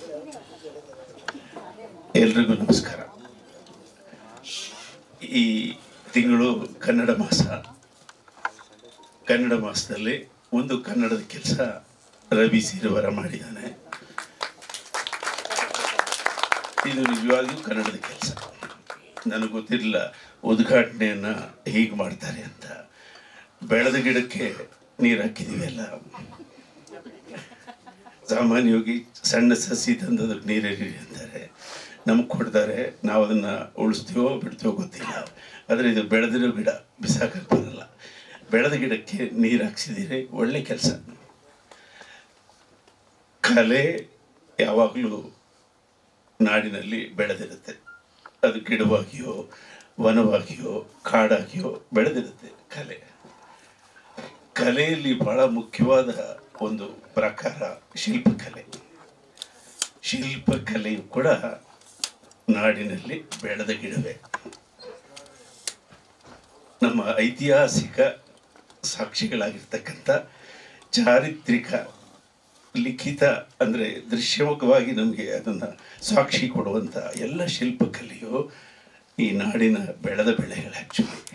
ಎಲ್ರಿಗೂ ನಮಸ್ಕಾರ ಈ ತಿಂಗಳು ಕನ್ನಡ ಮಾಸ ಕನ್ನಡ ಮಾಸದಲ್ಲಿ ಒಂದು ಕನ್ನಡದ ಕೆಲಸ ರವಿ ಸಿರುವರ ಮಾಡಿದ್ದಾನೆ ಇದು ನಿಜವಾಗಿಯೂ ಕನ್ನಡದ ಕೆಲಸ ನನಗೆ ಗೊತ್ತಿರಲಿಲ್ಲ ಉದ್ಘಾಟನೆಯನ್ನು ಹೀಗೆ ಮಾಡ್ತಾರೆ ಅಂತ ಬೆಳೆದ ಗಿಡಕ್ಕೆ ನೀರು ಹಾಕಿದ್ದೀವಿ ಎಲ್ಲ ಸಾಮಾನ್ಯವಾಗಿ ಸಣ್ಣ ಸಸಿ ತಂದು ಅದಕ್ಕೆ ನೀರಿರಿ ಅಂತಾರೆ ನಮಗೆ ಕೊಡ್ತಾರೆ ನಾವು ಅದನ್ನು ಉಳಿಸ್ತೀವೋ ಬಿಡ್ತೀವೋ ಗೊತ್ತಿಲ್ಲ ಆದರೆ ಇದು ಬೆಳೆದಿರೋ ಗಿಡ ಬಿಸಾಕಕ್ಕೆ ಬರಲ್ಲ ಬೆಳೆದ ಗಿಡಕ್ಕೆ ನೀರು ಹಾಕ್ಸಿದ್ದೀರಿ ಒಳ್ಳೆ ಕೆಲಸ ಕಲೆ ಯಾವಾಗಲೂ ನಾಡಿನಲ್ಲಿ ಬೆಳೆದಿರುತ್ತೆ ಅದು ಗಿಡವಾಗಿಯೋ ವನವಾಗಿಯೋ ಕಾಡಾಗಿಯೋ ಬೆಳೆದಿರುತ್ತೆ ಕಲೆ ಕಲೆಯಲ್ಲಿ ಬಹಳ ಮುಖ್ಯವಾದ ಒಂದು ಪ್ರಕಾರ ಶಿಲ್ಪಕಲೆ ಶಿಲ್ಪಕಲೆಯು ಕೂಡ ನಾಡಿನಲ್ಲಿ ಬೆಳೆದ ಗಿಡವೇ ನಮ್ಮ ಐತಿಹಾಸಿಕ ಸಾಕ್ಷಿಗಳಾಗಿರ್ತಕ್ಕಂಥ ಚಾರಿತ್ರಿಕ ಲಿಖಿತ ಅಂದರೆ ದೃಶ್ಯಮುಖವಾಗಿ ನಮಗೆ ಅದನ್ನು ಸಾಕ್ಷಿ ಕೊಡುವಂಥ ಎಲ್ಲ ಶಿಲ್ಪಕಲೆಯು ಈ ನಾಡಿನ ಬೆಳೆದ ಬೆಳೆಗಳು ಆ್ಯಕ್ಚುಲಿ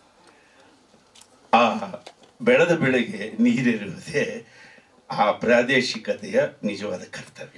ಆ ಬೆಳೆದ ಬೆಳೆಗೆ ನೀರಿರುವುದೇ ಆ ಪ್ರಾದೇಶಿಕತೆಯ ನಿಜವಾದ ಕರ್ತವ್ಯ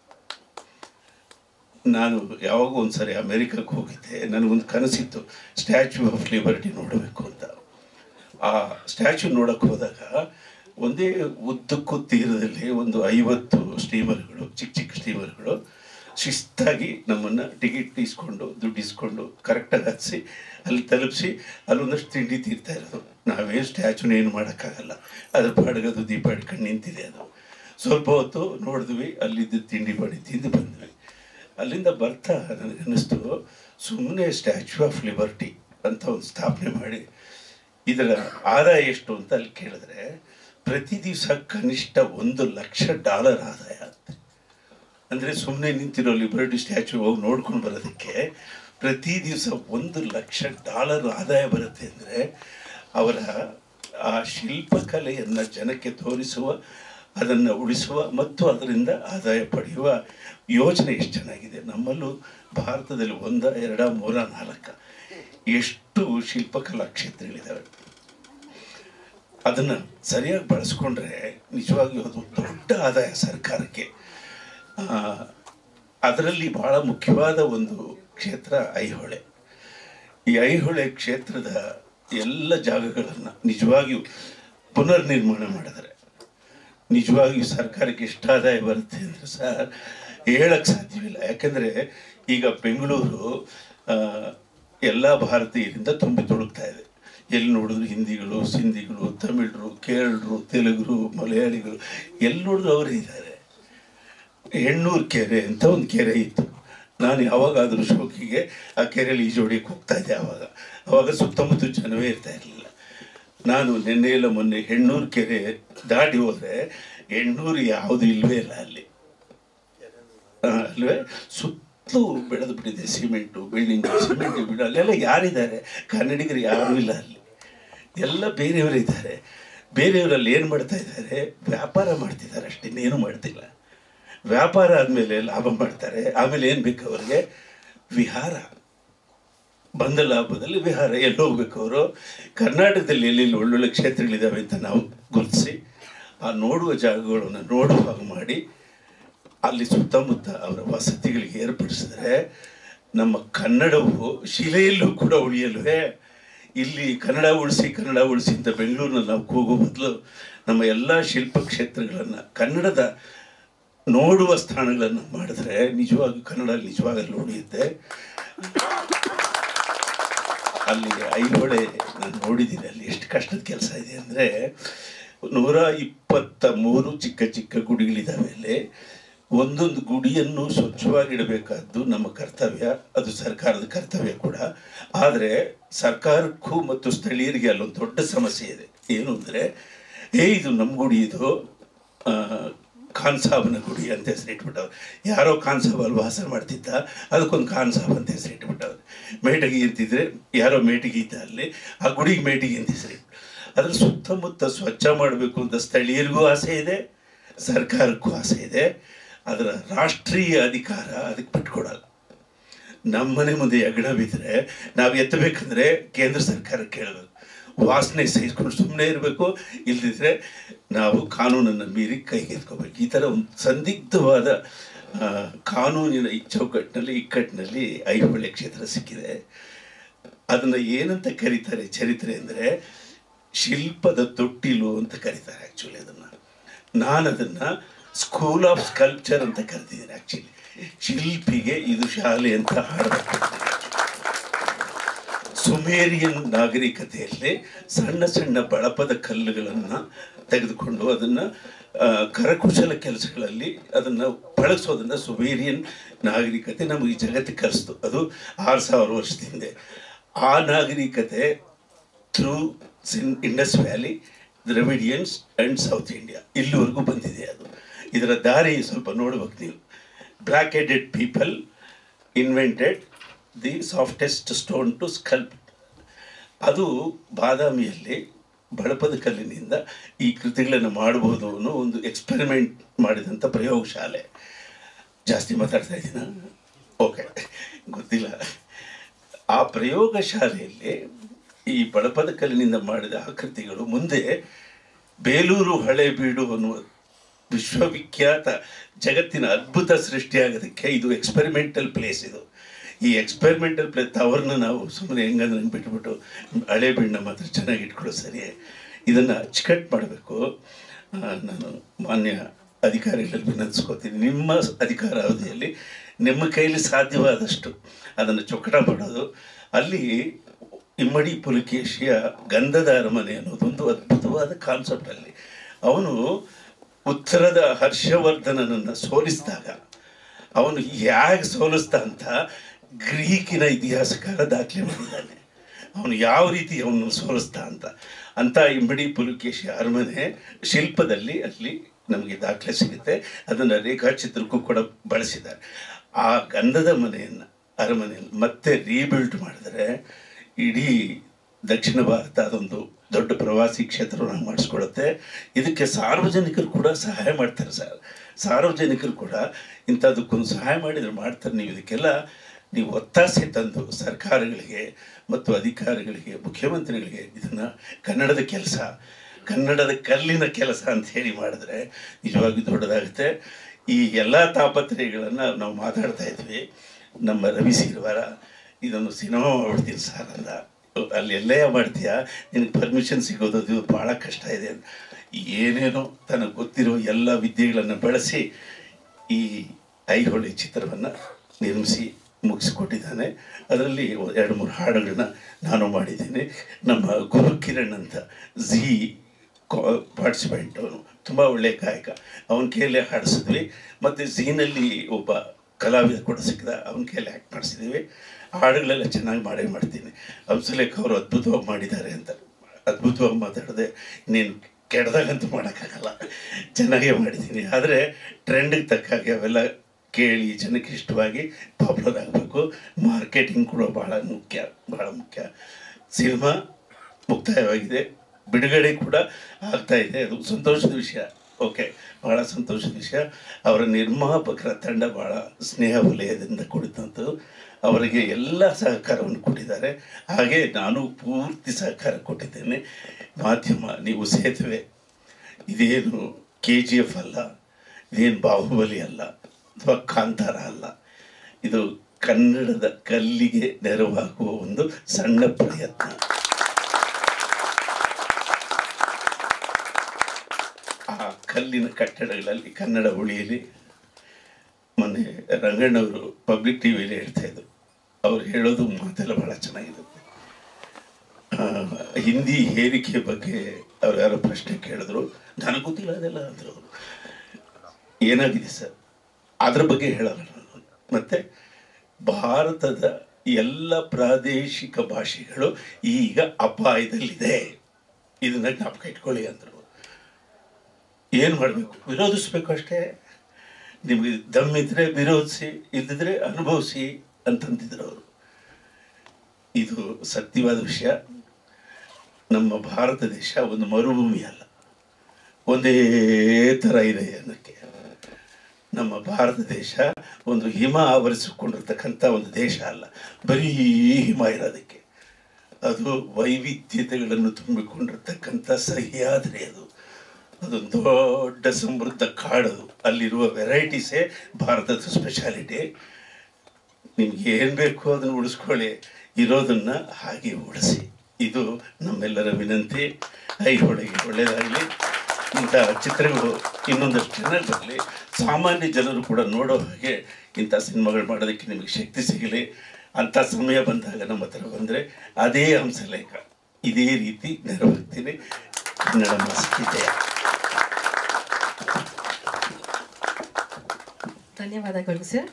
ನಾನು ಯಾವಾಗ ಒಂದ್ಸರಿ ಅಮೆರಿಕಕ್ಕೆ ಹೋಗಿದ್ದೆ ನನಗೊಂದು ಕನಸಿತ್ತು ಸ್ಟ್ಯಾಚ್ಯೂ ಆಫ್ ಲಿಬರ್ಟಿ ನೋಡಬೇಕು ಅಂತ ಆ ಸ್ಟ್ಯಾಚ್ಯೂ ನೋಡಕ್ಕೆ ಹೋದಾಗ ಒಂದೇ ಉದ್ದಕ್ಕೂ ತೀರದಲ್ಲಿ ಒಂದು ಐವತ್ತು ಸ್ಟೀಮರ್ಗಳು ಚಿಕ್ಕ ಚಿಕ್ಕ ಸ್ಟೀಮರ್ಗಳು ಶಿಸ್ತಾಗಿ ನಮ್ಮನ್ನು ಟಿಕೆಟ್ ಇಸ್ಕೊಂಡು ದುಡ್ಡು ಇಸ್ಕೊಂಡು ಕರೆಕ್ಟಾಗಿ ಹತ್ತಿಸಿ ಅಲ್ಲಿ ತಲುಪಿಸಿ ಅಲ್ಲೊಂದಷ್ಟು ತಿಂಡಿ ತೀರ್ತಾ ಇರೋದು ನಾವೇ ಸ್ಟ್ಯಾಚುನ ಏನು ಮಾಡೋಕ್ಕಾಗಲ್ಲ ಅದ್ರ ಪಾಡ್ಗದು ದೀಪ ಹಿಡ್ಕೊಂಡು ನಿಂತಿದೆ ಅದು ಸ್ವಲ್ಪ ಹೊತ್ತು ನೋಡಿದ್ವಿ ಅಲ್ಲಿದ್ದು ತಿಂಡಿ ಮಾಡಿ ತಿಂದು ಬಂದ್ವಿ ಅಲ್ಲಿಂದ ಬರ್ತಾ ನನಗನ್ನಿಸ್ತು ಸುಮ್ಮನೆ ಸ್ಟ್ಯಾಚ್ಯೂ ಆಫ್ ಲಿಬರ್ಟಿ ಅಂತ ಒಂದು ಸ್ಥಾಪನೆ ಮಾಡಿ ಇದರ ಆದಾಯ ಎಷ್ಟು ಅಂತ ಅಲ್ಲಿ ಕೇಳಿದ್ರೆ ಪ್ರತಿ ದಿವಸ ಕನಿಷ್ಠ ಒಂದು ಲಕ್ಷ ಡಾಲರ್ ಆದಾಯ ಅಂತೆ ಅಂದರೆ ಸುಮ್ಮನೆ ನಿಂತಿರೋ ಲಿಬರ್ಟಿ ಸ್ಟ್ಯಾಚ್ಯೂ ಹೋಗಿ ನೋಡ್ಕೊಂಡು ಬರೋದಕ್ಕೆ ಪ್ರತಿ ದಿವಸ ಒಂದು ಲಕ್ಷ ಡಾಲರ್ ಆದಾಯ ಬರುತ್ತೆ ಅಂದರೆ ಅವರ ಆ ಶಿಲ್ಪಕಲೆಯನ್ನು ಜನಕ್ಕೆ ತೋರಿಸುವ ಅದನ್ನು ಉಳಿಸುವ ಮತ್ತು ಅದರಿಂದ ಆದಾಯ ಪಡೆಯುವ ಯೋಜನೆ ಎಷ್ಟು ಚೆನ್ನಾಗಿದೆ ನಮ್ಮಲ್ಲೂ ಭಾರತದಲ್ಲಿ ಒಂದ ಎರಡ ಮೂರ ನಾಲ್ಕ ಎಷ್ಟು ಶಿಲ್ಪಕಲಾ ಕ್ಷೇತ್ರಗಳಿದ್ದಾವೆ ಅದನ್ನು ಸರಿಯಾಗಿ ಬಳಸ್ಕೊಂಡ್ರೆ ನಿಜವಾಗಿಯೂ ಅದು ದೊಡ್ಡ ಆದಾಯ ಸರ್ಕಾರಕ್ಕೆ ಆ, ಅದರಲ್ಲಿ ಬಹಳ ಮುಖ್ಯವಾದ ಒಂದು ಕ್ಷೇತ್ರ ಐಹೊಳೆ ಈ ಐಹೊಳೆ ಕ್ಷೇತ್ರದ ಎಲ್ಲ ಜಾಗಗಳನ್ನು ನಿಜವಾಗಿಯೂ ಪುನರ್ನಿರ್ಮಾಣ ಮಾಡಿದರೆ ನಿಜವಾಗಿಯೂ ಸರ್ಕಾರಕ್ಕೆ ಎಷ್ಟು ಆದಾಯ ಬರುತ್ತೆ ಅಂದರೆ ಸರ್ ಹೇಳಕ್ಕೆ ಸಾಧ್ಯವಿಲ್ಲ ಯಾಕೆಂದರೆ ಈಗ ಬೆಂಗಳೂರು ಆ, ಎಲ್ಲ ಭಾರತೀಯರಿಂದ ತುಂಬಿ ತುಳುಕ್ತಾ ಇದೆ ಎಲ್ಲಿ ನೋಡಿದ್ರು ಹಿಂದಿಗಳು ಸಿಂಧಿಗಳು ತಮಿಳರು ಕೇರಳರು ತೆಲುಗರು ಮಲಯಾಳಿಗಳು ಎಲ್ಲಿ ನೋಡಿದ್ರು ಅವರೇ ಇದ್ದಾರೆ ಹೆಣ್ಣೂರು ಕೆರೆ ಅಂತ ಒಂದು ಕೆರೆ ಇತ್ತು ನಾನು ಯಾವಾಗಾದರೂ ಶೋಕಿಗೆ ಆ ಕೆರೆಯಲ್ಲಿ ಈಜೋಡಿಯಕ್ಕೆ ಹೋಗ್ತಾ ಇದ್ದೆ ಆವಾಗ ಆವಾಗ ಸುತ್ತಮುತ್ತ ಜನವೇ ಇರ್ತಾ ಇರಲಿಲ್ಲ ನಾನು ನಿನ್ನೆ ಇಲ್ಲ ಮೊನ್ನೆ ಹೆಣ್ಣೂರು ಕೆರೆ ದಾಟಿ ಹೋದರೆ ಹೆಣ್ಣೂರು ಯಾವುದು ಇಲ್ವೇ ಇಲ್ಲ ಅಲ್ಲಿ ಆ, ಅಲ್ವೇ ಸುತ್ತಲೂ ಬೆಳೆದು ಬಿಟ್ಟಿದೆ ಸಿಮೆಂಟು ಬಿಲ್ಡಿಂಗು ಸಿಮೆಂಟು ಬಿಲ್ಡ್ ಅಲ್ಲೆಲ್ಲ ಯಾರಿದ್ದಾರೆ ಕನ್ನಡಿಗರು ಯಾರೂ ಇಲ್ಲ ಅಲ್ಲಿ ಎಲ್ಲ ಬೇರೆಯವರಿದ್ದಾರೆ ಬೇರೆಯವರಲ್ಲಿ ಏನು ಮಾಡ್ತಾ ಇದ್ದಾರೆ ವ್ಯಾಪಾರ ಮಾಡ್ತಿದ್ದಾರೆ ಅಷ್ಟೇ ಇನ್ನೇನು ಮಾಡ್ತಿಲ್ಲ ವ್ಯಾಪಾರ ಆದಮೇಲೆ ಲಾಭ ಮಾಡ್ತಾರೆ ಆಮೇಲೆ ಏನು ಬೇಕು ಅವ್ರಿಗೆ ವಿಹಾರ ಬಂದ ಲಾಭದಲ್ಲಿ ವಿಹಾರ ಎಲ್ಲಿ ಹೋಗ್ಬೇಕು ಅವರು ಕರ್ನಾಟಕದಲ್ಲಿ ಎಲ್ಲೆಲ್ಲಿ ಒಳ್ಳೊಳ್ಳೆ ಕ್ಷೇತ್ರಗಳಿದ್ದಾವೆ ಅಂತ ನಾವು ಗುರುತಿಸಿ ಆ ನೋಡುವ ಜಾಗಗಳನ್ನು ನೋಡುವ ಹಾಗೆ ಮಾಡಿ ಅಲ್ಲಿ ಸುತ್ತಮುತ್ತ ಅವರ ವಸತಿಗಳಿಗೆ ಏರ್ಪಡಿಸಿದ್ರೆ ನಮ್ಮ ಕನ್ನಡವು ಶಿಲೆಯಲ್ಲೂ ಕೂಡ ಉಳಿಯಲ್ವೇ ಇಲ್ಲಿ ಕನ್ನಡ ಉಳಿಸಿ ಕನ್ನಡ ಉಳಿಸಿ ಅಂತ ಬೆಂಗಳೂರಿನಲ್ಲಿ ನಾವು ಕೂಗೋ ಬದಲು ನಮ್ಮ ಎಲ್ಲ ಶಿಲ್ಪ ಕ್ಷೇತ್ರಗಳನ್ನು ಕನ್ನಡದ ನೋಡುವ ಸ್ಥಾನಗಳನ್ನು ಮಾಡಿದ್ರೆ ನಿಜವಾಗಿ ಕನ್ನಡ ನಿಜವಾಗಲ್ಲಿ ಉಳಿಯುತ್ತೆ ಅಲ್ಲಿ ಐಹೊಳೆ ನಾನು ನೋಡಿದ್ದೀನಿ ಅಲ್ಲಿ ಎಷ್ಟು ಕಷ್ಟದ ಕೆಲಸ ಇದೆ ಅಂದರೆ ನೂರ ಇಪ್ಪತ್ತ ಮೂರು ಚಿಕ್ಕ ಚಿಕ್ಕ ಗುಡಿಗಳಿದ್ದಾವೆ ಅಲ್ಲಿ ಒಂದೊಂದು ಗುಡಿಯನ್ನು ಸ್ವಚ್ಛವಾಗಿಡಬೇಕಾದ್ದು ನಮ್ಮ ಕರ್ತವ್ಯ ಅದು ಸರ್ಕಾರದ ಕರ್ತವ್ಯ ಕೂಡ ಆದರೆ ಸರ್ಕಾರಕ್ಕೂ ಮತ್ತು ಸ್ಥಳೀಯರಿಗೆ ಅಲ್ಲೊಂದು ದೊಡ್ಡ ಸಮಸ್ಯೆ ಇದೆ ಏನು ಅಂದರೆ ಏ ಇದು ನಮ್ಮ ಗುಡಿ ಇದು ಆ, ಖಾನ್ ಸಾಬನ ಗುಡಿ ಅಂತ ಹೆಸರಿಟ್ಬಿಟ್ಟವ್ರು ಯಾರೋ ಖಾನ್ ಸಾಬ್ ಅಲ್ಲಿ ವಾಸ ಮಾಡ್ತಿದ್ದ ಅದಕ್ಕೊಂದು ಖಾನ್ ಸಾಬ್ ಅಂತ ಹೆಸರಿಟ್ಬಿಟ್ಟವ್ರು ಮೇಟಗಿ ಅಂತಿದ್ರೆ ಯಾರೋ ಮೇಟಿಗೆ ಇದ್ದ ಅಲ್ಲಿ ಆ ಗುಡಿಗೆ ಮೇಟಿಗೆ ಅಂತ ಹೆಸರಿಟ್ಟು ಅದ್ರ ಸುತ್ತಮುತ್ತ ಸ್ವಚ್ಛ ಮಾಡಬೇಕು ಅಂತ ಸ್ಥಳೀಯರಿಗೂ ಆಸೆ ಇದೆ ಸರ್ಕಾರಕ್ಕೂ ಆಸೆ ಇದೆ ಅದರ ರಾಷ್ಟ್ರೀಯ ಅಧಿಕಾರ ಅದಕ್ಕೆ ಬಿಟ್ಕೊಡಲ್ಲ ನಮ್ಮನೆ ಮುಂದೆ ಹೆಗ್ಗಣ ಬಿದ್ದರೆ ನಾವು ಎತ್ತಬೇಕಂದ್ರೆ ಕೇಂದ್ರ ಸರ್ಕಾರ ಕೇಳಬೇಕು ವಾಸನೆ ಸಹಿಸ್ಕೊಂಡು ಸುಮ್ಮನೆ ಇರಬೇಕು ಇಲ್ಲದಿದ್ದರೆ ನಾವು ಕಾನೂನನ್ನು ಮೀರಿ ಕೈಗೆತ್ಕೋಬೇಕು ಈ ಥರ ಒಂದು ಸಂದಿಗ್ಧವಾದ ಆ, ಕಾನೂನಿನ ಈ ಚೌಕಟ್ಟಿನಲ್ಲಿ ಇಕ್ಕಟ್ಟಿನಲ್ಲಿ ಐಹೊಳೆ ಕ್ಷೇತ್ರ ಸಿಕ್ಕಿದೆ ಅದನ್ನು ಏನಂತ ಕರೀತಾರೆ ಚರಿತ್ರೆ ಅಂದರೆ ಶಿಲ್ಪದ ತೊಟ್ಟಿಲು ಅಂತ ಕರೀತಾರೆ ಆ್ಯಕ್ಚುಲಿ ಅದನ್ನು ನಾನು ಅದನ್ನು ಸ್ಕೂಲ್ ಆಫ್ ಸ್ಕಲ್ಪ್ಚರ್ ಅಂತ ಕರೆದಿದ್ದೀನಿ ಆ್ಯಕ್ಚುಲಿ ಶಿಲ್ಪಿಗೆ ಇದು ಶಾಲೆ ಅಂತ ಹಾಡಬೇಕು ಸುಮೇರಿಯನ್ ನಾಗರಿಕತೆಯಲ್ಲಿ ಸಣ್ಣ ಸಣ್ಣ ಬಳಪದ ಕಲ್ಲುಗಳನ್ನು ತೆಗೆದುಕೊಂಡು ಅದನ್ನು ಕರಕುಶಲ ಕೆಲಸಗಳಲ್ಲಿ ಅದನ್ನು ಬಳಸೋದನ್ನು ಸುಮೇರಿಯನ್ ನಾಗರಿಕತೆ ನಮಗೆ ಈ ಜಗತ್ತಿಗೆ ಕಲಿಸ್ತು ಅದು ಆರು ಸಾವಿರ ವರ್ಷದ ಹಿಂದೆ ಆ ನಾಗರಿಕತೆ ಥ್ರೂ ಸಿನ್ Indus valley Dravidians and south India ಇಲ್ಲಿವರೆಗೂ ಬಂದಿದೆ ಅದು ಇದರ ದಾರಿ ಸ್ವಲ್ಪ ನೋಡ್ಬೇಕು ನೀವು black headed people invented the softest stone to sculpt ಅದು ಬಾದಾಮಿಯಲ್ಲಿ ಬಳಪದ ಕಲ್ಲಿನಿಂದ ಈ ಕೃತಿಗಳನ್ನು ಮಾಡಬಹುದು ಅನ್ನೋ ಒಂದು ಎಕ್ಸ್ಪೆರಿಮೆಂಟ್ ಮಾಡಿದಂಥ ಪ್ರಯೋಗಶಾಲೆ ಜಾಸ್ತಿ ಮಾತಾಡ್ತಾ ಇದ್ದೀನ ಓಕೆ ಗೊತ್ತಿಲ್ಲ ಆ ಪ್ರಯೋಗಶಾಲೆಯಲ್ಲಿ ಈ ಬಳಪದ ಕಲ್ಲಿನಿಂದ ಮಾಡಿದ ಆಕೃತಿಗಳು ಮುಂದೆ ಬೇಲೂರು ಹಳೆಬೀಡು ಅನ್ನುವ ವಿಶ್ವವಿಖ್ಯಾತ ಜಗತ್ತಿನ ಅದ್ಭುತ ಸೃಷ್ಟಿಯಾಗೋದಕ್ಕೆ ಇದು ಎಕ್ಸ್ಪೆರಿಮೆಂಟಲ್ ಪ್ಲೇಸ್ ಇದು ಈ ಎಕ್ಸ್ಪೆರಿಮೆಂಟಲ್ ಪ್ಲೇಸ್ ಅವ್ರನ್ನ ನಾವು ಸುಮ್ಮನೆ ಹೆಂಗಂದ್ರೆ ಹಂಗೆ ಬಿಟ್ಬಿಟ್ಟು ಹಳೆ ಬೀಡನ್ನ ಮಾತ್ರ ಚೆನ್ನಾಗಿ ಇಟ್ಕೊಳ್ಳೋ ಸರಿ ಇದನ್ನು ಅಚ್ಚುಕಟ್ಟು ಮಾಡಬೇಕು ನಾನು ಮಾನ್ಯ ಅಧಿಕಾರಿಗಳಲ್ಲಿ ವಿನಂತಿಸ್ಕೋತೀನಿ ನಿಮ್ಮ ಅಧಿಕಾರ ಅವಧಿಯಲ್ಲಿ ನಿಮ್ಮ ಕೈಲಿ ಸಾಧ್ಯವಾದಷ್ಟು ಅದನ್ನು ಚೊಕ್ಕಟ ಮಾಡೋದು ಅಲ್ಲಿ ಇಮ್ಮಡಿ ಪುಲಕೇಶಿಯ ಗಂಧದ ಅರಮನೆ ಅನ್ನೋದೊಂದು ಅದ್ಭುತವಾದ ಕಾನ್ಸೆಪ್ಟ್ ಅಲ್ಲಿ ಅವನು ಉತ್ತರದ ಹರ್ಷವರ್ಧನನನ್ನು ಸೋಲಿಸಿದಾಗ ಅವನು ಹೇಗೆ ಸೋಲಿಸ್ದ ಅಂತ ಗ್ರೀಕಿನ ಇತಿಹಾಸಕಾರ ದಾಖಲೆ ಮಾಡಿದ್ದಾನೆ ಅವನು ಯಾವ ರೀತಿ ಅವನು ಸೋಲಿಸ್ದ ಅಂತ ಅಂತ ಇಮ್ಮಡಿ ಪುಲಕೇಶಿ ಅರಮನೆ ಶಿಲ್ಪದಲ್ಲಿ ಅಲ್ಲಿ ನಮಗೆ ದಾಖಲೆ ಸಿಗುತ್ತೆ ಅದನ್ನು ರೇಖಾಚಿತ್ರಕ್ಕೂ ಕೂಡ ಬಳಸಿದ್ದಾರೆ ಆ ಗಂಧದ ಮನೆಯನ್ನು ಅರಮನೆಯನ್ನು ಮತ್ತೆ ರೀಬಿಲ್ಡ್ ಮಾಡಿದರೆ ಇಡೀ ದಕ್ಷಿಣ ಭಾರತ ಅದೊಂದು ದೊಡ್ಡ ಪ್ರವಾಸಿ ಕ್ಷೇತ್ರವನ್ನು ಮಾಡಿಸ್ಕೊಳುತ್ತೆ ಇದಕ್ಕೆ ಸಾರ್ವಜನಿಕರು ಕೂಡ ಸಹಾಯ ಮಾಡ್ತಾರೆ ಸರ್ ಸಾರ್ವಜನಿಕರು ಕೂಡ ಇಂಥದಕ್ಕೊಂದು ಸಹಾಯ ಮಾಡಿದರೆ ಮಾಡ್ತಾರೆ ನೀವು ಇದಕ್ಕೆಲ್ಲ ನೀವು ಒತ್ತಾಸೆ ತಂದು ಸರ್ಕಾರಗಳಿಗೆ ಮತ್ತು ಅಧಿಕಾರಿಗಳಿಗೆ ಮುಖ್ಯಮಂತ್ರಿಗಳಿಗೆ ಇದನ್ನು ಕನ್ನಡದ ಕೆಲಸ ಕನ್ನಡದ ಕಲ್ಲಿನ ಕೆಲಸ ಅಂತ ಹೇಳಿ ಮಾಡಿದ್ರೆ ನಿಜವಾಗಿ ದೊಡ್ಡದಾಗುತ್ತೆ ಈ ಎಲ್ಲ ತಾಪತ್ರಯಗಳನ್ನು ನಾವು ಮಾತಾಡ್ತಾ ಇದ್ವಿ ನಮ್ಮ ರವಿ ಸಿರ್ವಾರ ಇದೊಂದು ಸಿನಿಮಾ ಮಾಡ್ಬಿಡ್ತೀನಿ ಸರ್ ಅಂದ ಅಲ್ಲಿ ಎಲ್ಲೇ ಮಾಡ್ತೀಯಾ ನಿನಗೆ ಪರ್ಮಿಷನ್ ಸಿಗೋದು ಅದು ಭಾಳ ಕಷ್ಟ ಇದೆ ಅಂತ ಏನೇನೋ ತನಗೆ ಗೊತ್ತಿರೋ ಎಲ್ಲ ವಿದ್ಯೆಗಳನ್ನು ಬಳಸಿ ಈ ಐಹೊಳೆ ಚಿತ್ರವನ್ನು ನಿರ್ಮಿಸಿ ಮುಗಿಸಿಕೊಟ್ಟಿದ್ದಾನೆ ಅದರಲ್ಲಿ ಎರಡು ಮೂರು ಹಾಡುಗಳನ್ನ ನಾನು ಮಾಡಿದ್ದೀನಿ ನಮ್ಮ ಗುರು ಕಿರಣ್ ಅಂತ ಝೀ ಪಾರ್ಟಿಸಿಪೆಂಟ್ ಅವನು ತುಂಬ ಒಳ್ಳೆಯ ಗಾಯಕ ಅವನ ಕೈಯಲ್ಲೇ ಹಾಡಿಸಿದ್ವಿ ಮತ್ತು ಝೀನಲ್ಲಿ ಒಬ್ಬ ಕಲಾವಿದ ಕೂಡ ಸಿಕ್ಕಿದ ಅವನ ಕೈಯಲ್ಲಿ ಆ್ಯಕ್ಟ್ ಮಾಡಿಸಿದ್ದೀವಿ ಹಾಡುಗಳೆಲ್ಲ ಚೆನ್ನಾಗಿ ಮಾಡೇ ಮಾಡ್ತೀನಿ ಹಂಸಲೇಖ ಅವರು ಅದ್ಭುತವಾಗಿ ಮಾಡಿದ್ದಾರೆ ಅಂತ ಅದ್ಭುತವಾಗಿ ಮಾತಾಡಿದೆ ನೀನು ಕೆಡ್ದಾಗಂತೂ ಮಾಡೋಕ್ಕಾಗಲ್ಲ ಚೆನ್ನಾಗೇ ಮಾಡಿದ್ದೀನಿ ಆದರೆ ಟ್ರೆಂಡಿಗೆ ತಕ್ಕ ಹಾಗೆ ಅವೆಲ್ಲ ಕೇಳಿ ಜನಕ್ಕೆ ಇಷ್ಟವಾಗಿ ಪಾಪ್ಯುಲರ್ ಆಗಬೇಕು ಮಾರ್ಕೆಟಿಂಗ್ ಕೂಡ ಭಾಳ ಮುಖ್ಯ ಭಾಳ ಮುಖ್ಯ ಸಿನಿಮಾ ಮುಕ್ತಾಯವಾಗಿದೆ ಬಿಡುಗಡೆ ಕೂಡ ಆಗ್ತಾ ಇದೆ ಅದು ಸಂತೋಷದ ವಿಷಯ ಓಕೆ ಭಾಳ ಸಂತೋಷದ ವಿಷಯ ಅವರ ನಿರ್ಮಾಪಕರ ತಂಡ ಭಾಳ ಸ್ನೇಹ ವಲಯದಿಂದ ಕೂಡಿದಂಥದ್ದು ಅವರಿಗೆ ಎಲ್ಲ ಸಹಕಾರವನ್ನು ಕೊಟ್ಟಿದ್ದಾರೆ ಹಾಗೆ ನಾನು ಪೂರ್ತಿ ಸಹಕಾರ ಕೊಟ್ಟಿದ್ದೇನೆ ಮಾಧ್ಯಮ ನೀವು ಸೇತುವೆ ಇದೇನು ಕೆ ಜಿ ಎಫ್ ಅಲ್ಲ ಇದೇನು ಬಾಹುಬಲಿ ಅಲ್ಲ ಅಥವಾ ಕಾಂತಾರ ಅಲ್ಲ ಇದು ಕನ್ನಡದ ಕಲ್ಲಿಗೆ ನೆರವಾಗುವ ಒಂದು ಸಣ್ಣ ಪ್ರಯತ್ನ ಆ ಕಲ್ಲಿನ ಕಟ್ಟಡಗಳಲ್ಲಿ ಕನ್ನಡ ಉಳಿಯಲಿ ಮೊನ್ನೆ ರಂಗಣ್ಣವರು ಪಬ್ಲಿಕ್ ಟಿ ವಿಲಿ ಹೇಳ್ತಾ ಇದ್ರು ಅವ್ರು ಹೇಳೋದು ಮಾತೆಲ್ಲ ಭಾಳ ಚೆನ್ನಾಗಿರುತ್ತೆ ಆ, ಹಿಂದಿ ಹೇರಿಕೆ ಬಗ್ಗೆ ಅವ್ರು ಯಾರೋ ಪ್ರಶ್ನೆ ಕೇಳಿದ್ರು ನನಗೆ ಗೊತ್ತಿಲ್ಲ ಅದೆಲ್ಲ ಅಂದರು ಅವರು ಏನಾಗಿದೆ ಸರ್ ಅದ್ರ ಬಗ್ಗೆ ಹೇಳಲ್ಲ ನಾನು ಮತ್ತೆ ಭಾರತದ ಎಲ್ಲ ಪ್ರಾದೇಶಿಕ ಭಾಷೆಗಳು ಈಗ ಅಪಾಯದಲ್ಲಿದೆ ಇದನ್ನ ಜ್ಞಾಪಕ ಇಟ್ಕೊಳ್ಳಿ ಅಂದರು ಏನು ಮಾಡಬೇಕು ವಿರೋಧಿಸ್ಬೇಕು ಅಷ್ಟೇ ನಿಮಗೆ ದಮ್ಮಿದ್ರೆ ವಿರೋಧಿಸಿ ಇಲ್ಲದಿದ್ರೆ ಅನುಭವಿಸಿ ಅಂತಂತಿದ್ರು ಅವರು ಇದು ಸತ್ಯವಾದ ವಿಷಯ ನಮ್ಮ ಭಾರತ ದೇಶ ಒಂದು ಮರುಭೂಮಿ ಅಲ್ಲ ಒಂದೇ ಥರ ಇದೆ ಅನ್ನೋಕ್ಕೆ ನಮ್ಮ ಭಾರತ ದೇಶ ಒಂದು ಹಿಮ ಆವರಿಸಿಕೊಂಡಿರ್ತಕ್ಕಂಥ ಒಂದು ದೇಶ ಅಲ್ಲ ಬರೀ ಹಿಮ ಇರೋದಕ್ಕೆ ಅದು ವೈವಿಧ್ಯತೆಗಳನ್ನು ತುಂಬಿಕೊಂಡಿರ್ತಕ್ಕಂಥ ಸಹ್ಯಾದ್ರಿ ಅದು ಅದೊಂದು ದೊಡ್ಡ ಸಮೃದ್ಧ ಕಾಡದು ಅಲ್ಲಿರುವ ವೆರೈಟೀಸೇ ಭಾರತದ ಸ್ಪೆಷಾಲಿಟಿ ನಿಮ್ಗೆ ಏನು ಬೇಕು ಅದನ್ನು ಉಳಿಸ್ಕೊಳ್ಳಿ ಇರೋದನ್ನು ಹಾಗೆ ಉಳಿಸಿ ಇದು ನಮ್ಮೆಲ್ಲರ ವಿನಂತಿ ಐಹೊಳೆಗೆ ಒಳ್ಳೆಯದಾಗಲಿ ಇಂಥ ಚಿತ್ರಗಳು ಇನ್ನೊಂದಷ್ಟು ಚೆನ್ನಾಗಿ ಬರಲಿ ಸಾಮಾನ್ಯ ಜನರು ಕೂಡ ನೋಡೋ ಹಾಗೆ ಇಂಥ ಸಿನಿಮಾಗಳು ಮಾಡೋದಕ್ಕೆ ನಿಮಗೆ ಶಕ್ತಿ ಸಿಗಲಿ ಅಂಥ ಸಮಯ ಬಂದಾಗ ನಮ್ಮ ಹತ್ರ ಬಂದರೆ ಅದೇ ಹಂಸಲೇಖ ಇದೇ ರೀತಿ ನೆರವಾಗ್ತೀನಿ ಕನ್ನಡ ಮಾಸಿದೆ ಧನ್ಯವಾದಗಳು ಸರ್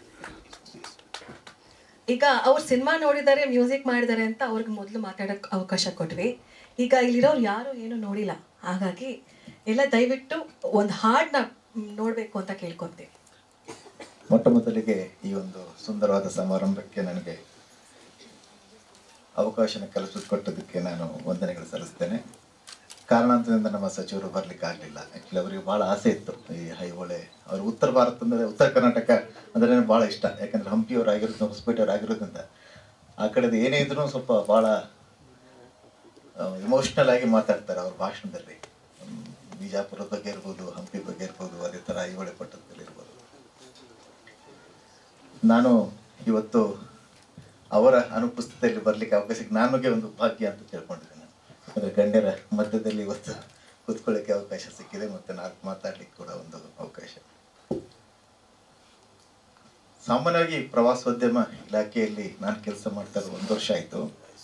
ಈಗ ಅವ್ರು ಸಿನಿಮಾ ನೋಡಿದ್ದಾರೆ ಮ್ಯೂಸಿಕ್ ಮಾಡಿದ್ದಾರೆ ಅಂತ ಅವ್ರಿಗೆ ಮೊದಲು ಮಾತಾಡೋಕ್ಕೆ ಅವಕಾಶ ಕೊಟ್ವಿ ಈಗ ಇಲ್ಲಿರೋರು ಯಾರು ಏನು ನೋಡಿಲ್ಲ ಹಾಗಾಗಿ ಎಲ್ಲ ದಯವಿಟ್ಟು ಒಂದು ಹಾಡನ್ನ ನೋಡಬೇಕು ಅಂತ ಕೇಳ್ಕೊತೀವಿ ಮೊಟ್ಟ ಮೊದಲಿಗೆ ಈ ಒಂದು ಸುಂದರವಾದ ಸಮಾರಂಭಕ್ಕೆ ನನಗೆ ಅವಕಾಶನ ಕಲ್ಪಿಸಿಕೊಟ್ಟದಕ್ಕೆ ನಾನು ವಂದನೆಗಳು ಸಲ್ಲಿಸ್ತೇನೆ ಕಾರಣಾಂತರದಿಂದ ನಮ್ಮ ಸಚಿವರು ಬರ್ಲಿಕ್ಕೆ ಆಗಲಿಲ್ಲ ಆ್ಯಕ್ಚುಲಿ ಅವರಿಗೆ ಭಾಳ ಆಸೆ ಇತ್ತು ಈ ಹೈಹೊಳೆ ಅವರು ಉತ್ತರ ಭಾರತ ಅಂದರೆ ಉತ್ತರ ಕರ್ನಾಟಕ ಅಂದರೆ ನನಗೆ ಭಾಳ ಇಷ್ಟ ಯಾಕಂದರೆ ಹಂಪಿಯವರು ಆಗಿರೋದು ಹೊಸಪೇಟೆಯವರು ಆಗಿರೋದ್ರಿಂದ ಆ ಕಡೆದು ಏನೇ ಇದ್ರೂ ಸ್ವಲ್ಪ ಭಾಳ ಇಮೋಷ್ನಲ್ ಆಗಿ ಮಾತಾಡ್ತಾರೆ ಅವ್ರ ಭಾಷಣದಲ್ಲಿ ಹ್ಮ್, ಬಿಜಾಪುರದ ಬಗ್ಗೆ ಇರ್ಬೋದು ಹಂಪಿ ಬಗ್ಗೆ ಇರ್ಬೋದು ಅದೇ ಥರ ಐಹೊಳೆ ಪಟ್ಟಣದಲ್ಲಿ ಇರ್ಬೋದು ನಾನು ಇವತ್ತು ಅವರ ಅನುಪಸ್ಥಿತಿಯಲ್ಲಿ ಬರ್ಲಿಕ್ಕೆ ಅವಕಾಶ ಸಿಕ್ಕ ನನಗೆ ಒಂದು ಭಾಗ್ಯ ಅಂತ ತಿಳ್ಕೊಂಡಿದ್ದೇನೆ ಅಂದರೆ ಗಣ್ಯರ ಮಧ್ಯದಲ್ಲಿ ಇವತ್ತು ಕೂತ್ಕೊಳ್ಳಿಕ್ಕೆ ಅವಕಾಶ ಸಿಕ್ಕಿದೆ ಮತ್ತು ನಾಲ್ಕು ಮಾತಾಡ್ಲಿಕ್ಕೆ ಕೂಡ ಒಂದು ಅವಕಾಶ ಸಾಮಾನ್ಯವಾಗಿ ಪ್ರವಾಸೋದ್ಯಮ ಇಲಾಖೆಯಲ್ಲಿ ನಾನು ಕೆಲಸ ಮಾಡ್ತಾ ಇರೋದು ಒಂದು ವರ್ಷ ಆಯಿತು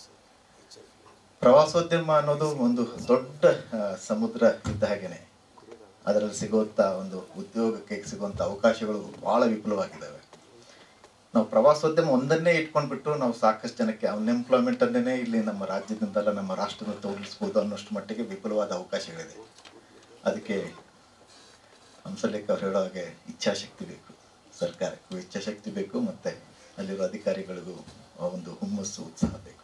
ಪ್ರವಾಸೋದ್ಯಮ ಅನ್ನೋದು ಒಂದು ದೊಡ್ಡ ಆ, ಸಮುದ್ರ ಇದ್ದ ಹಾಗೇನೆ ಅದರಲ್ಲಿ ಸಿಗುವಂಥ ಒಂದು ಉದ್ಯೋಗಕ್ಕೆ ಸಿಗುವಂಥ ಅವಕಾಶಗಳು ಬಹಳ ವಿಪುಲವಾಗಿದ್ದಾವೆ ನಾವು ಪ್ರವಾಸೋದ್ಯಮ ಒಂದನ್ನೇ ಇಟ್ಕೊಂಡ್ಬಿಟ್ಟು ನಾವು ಸಾಕಷ್ಟು ಜನಕ್ಕೆ ಅನ್ಎಂಪ್ಲಾಯ್ಮೆಂಟ್ ಅನ್ನೇ ಇಲ್ಲಿ ನಮ್ಮ ರಾಜ್ಯದಿಂದಲ್ಲ ನಮ್ಮ ರಾಷ್ಟ್ರದಿಂದ ತೋರಿಸ್ಬೋದು ಅನ್ನೋಷ್ಟು ಮಟ್ಟಿಗೆ ವಿಪುಲವಾದ ಅವಕಾಶಗಳಿದೆ ಅದಕ್ಕೆ ಹಂಸಲೇಖ ಅವ್ರು ಹೇಳೋ ಹಾಗೆ ಇಚ್ಛಾಶಕ್ತಿ ಬೇಕು ಸರ್ಕಾರಕ್ಕೂ ಇಚ್ಛಾಶಕ್ತಿ ಬೇಕು ಮತ್ತೆ ಅಲ್ಲಿರೋ ಅಧಿಕಾರಿಗಳಿಗೂ ಆ ಒಂದು ಹುಮ್ಮಸ್ಸು ಉತ್ಸಾಹ ಬೇಕು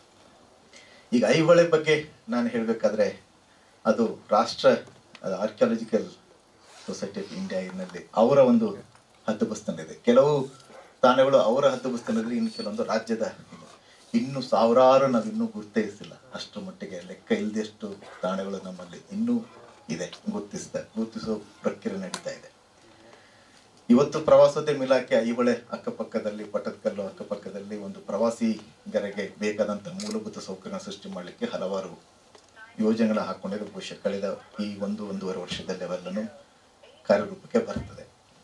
ಈಗ ಐಹೊಳೆ ಬಗ್ಗೆ ನಾನು ಹೇಳಬೇಕಾದ್ರೆ ಅದು ರಾಷ್ಟ್ರ ಆರ್ಕಿಯಾಲಜಿಕಲ್ ಸೊಸೈಟಿ ಆಫ್ ಇಂಡಿಯಾನಲ್ಲಿ ಅವರ ಒಂದು ಹದ್ದುಬಸ್ತಿನಲ್ಲಿದೆ ಕೆಲವು ತಾಣಗಳು ಅವರ ಹದ್ದುಬಸ್ತಿನಲ್ಲಿ ಇನ್ನು ಕೆಲವೊಂದು ರಾಜ್ಯದ ಇದೆ. ಇನ್ನು ಸಾವಿರಾರು ನಾವು ಇನ್ನೂ ಗುರುತಿಸಿಲ್ಲ ಅಷ್ಟರ ಮಟ್ಟಿಗೆ ಲೆಕ್ಕ ಇಲ್ಲದಷ್ಟು ತಾಣಗಳು ನಮ್ಮಲ್ಲಿ ಇನ್ನೂ ಇದೆ ಗುರುತಿಸಿದ ಗುರುತಿಸೋ ಪ್ರಕ್ರಿಯೆ ನಡೀತಾ ಇದೆ ಇವತ್ತು ಪ್ರವಾಸೋದ್ಯಮ ಇಲಾಖೆ ಐಹೊಳೆ ಅಕ್ಕಪಕ್ಕದಲ್ಲಿ ಪಟ್ಟದಕಲ್ಲು ಅಕ್ಕಪಕ್ಕದಲ್ಲಿ ಒಂದು ಪ್ರವಾಸಿಗರಿಗೆ ಬೇಕಾದಂಥ ಮೂಲಭೂತ ಸೌಕರ್ಯ ಸೃಷ್ಟಿ ಮಾಡಲಿಕ್ಕೆ ಹಲವಾರು ಯೋಜನೆಗಳ ಹಾಕೊಂಡಿದ್ದು ಬಹುಶಃ ಕಳೆದ ಈ ಒಂದು ಒಂದೂವರೆ ವರ್ಷದಲ್ಲಿ ಅವೆಲ್ಲನೂ ಕಾರ್ಯರೂಪಕ್ಕೆ ಬರ್ತದೆ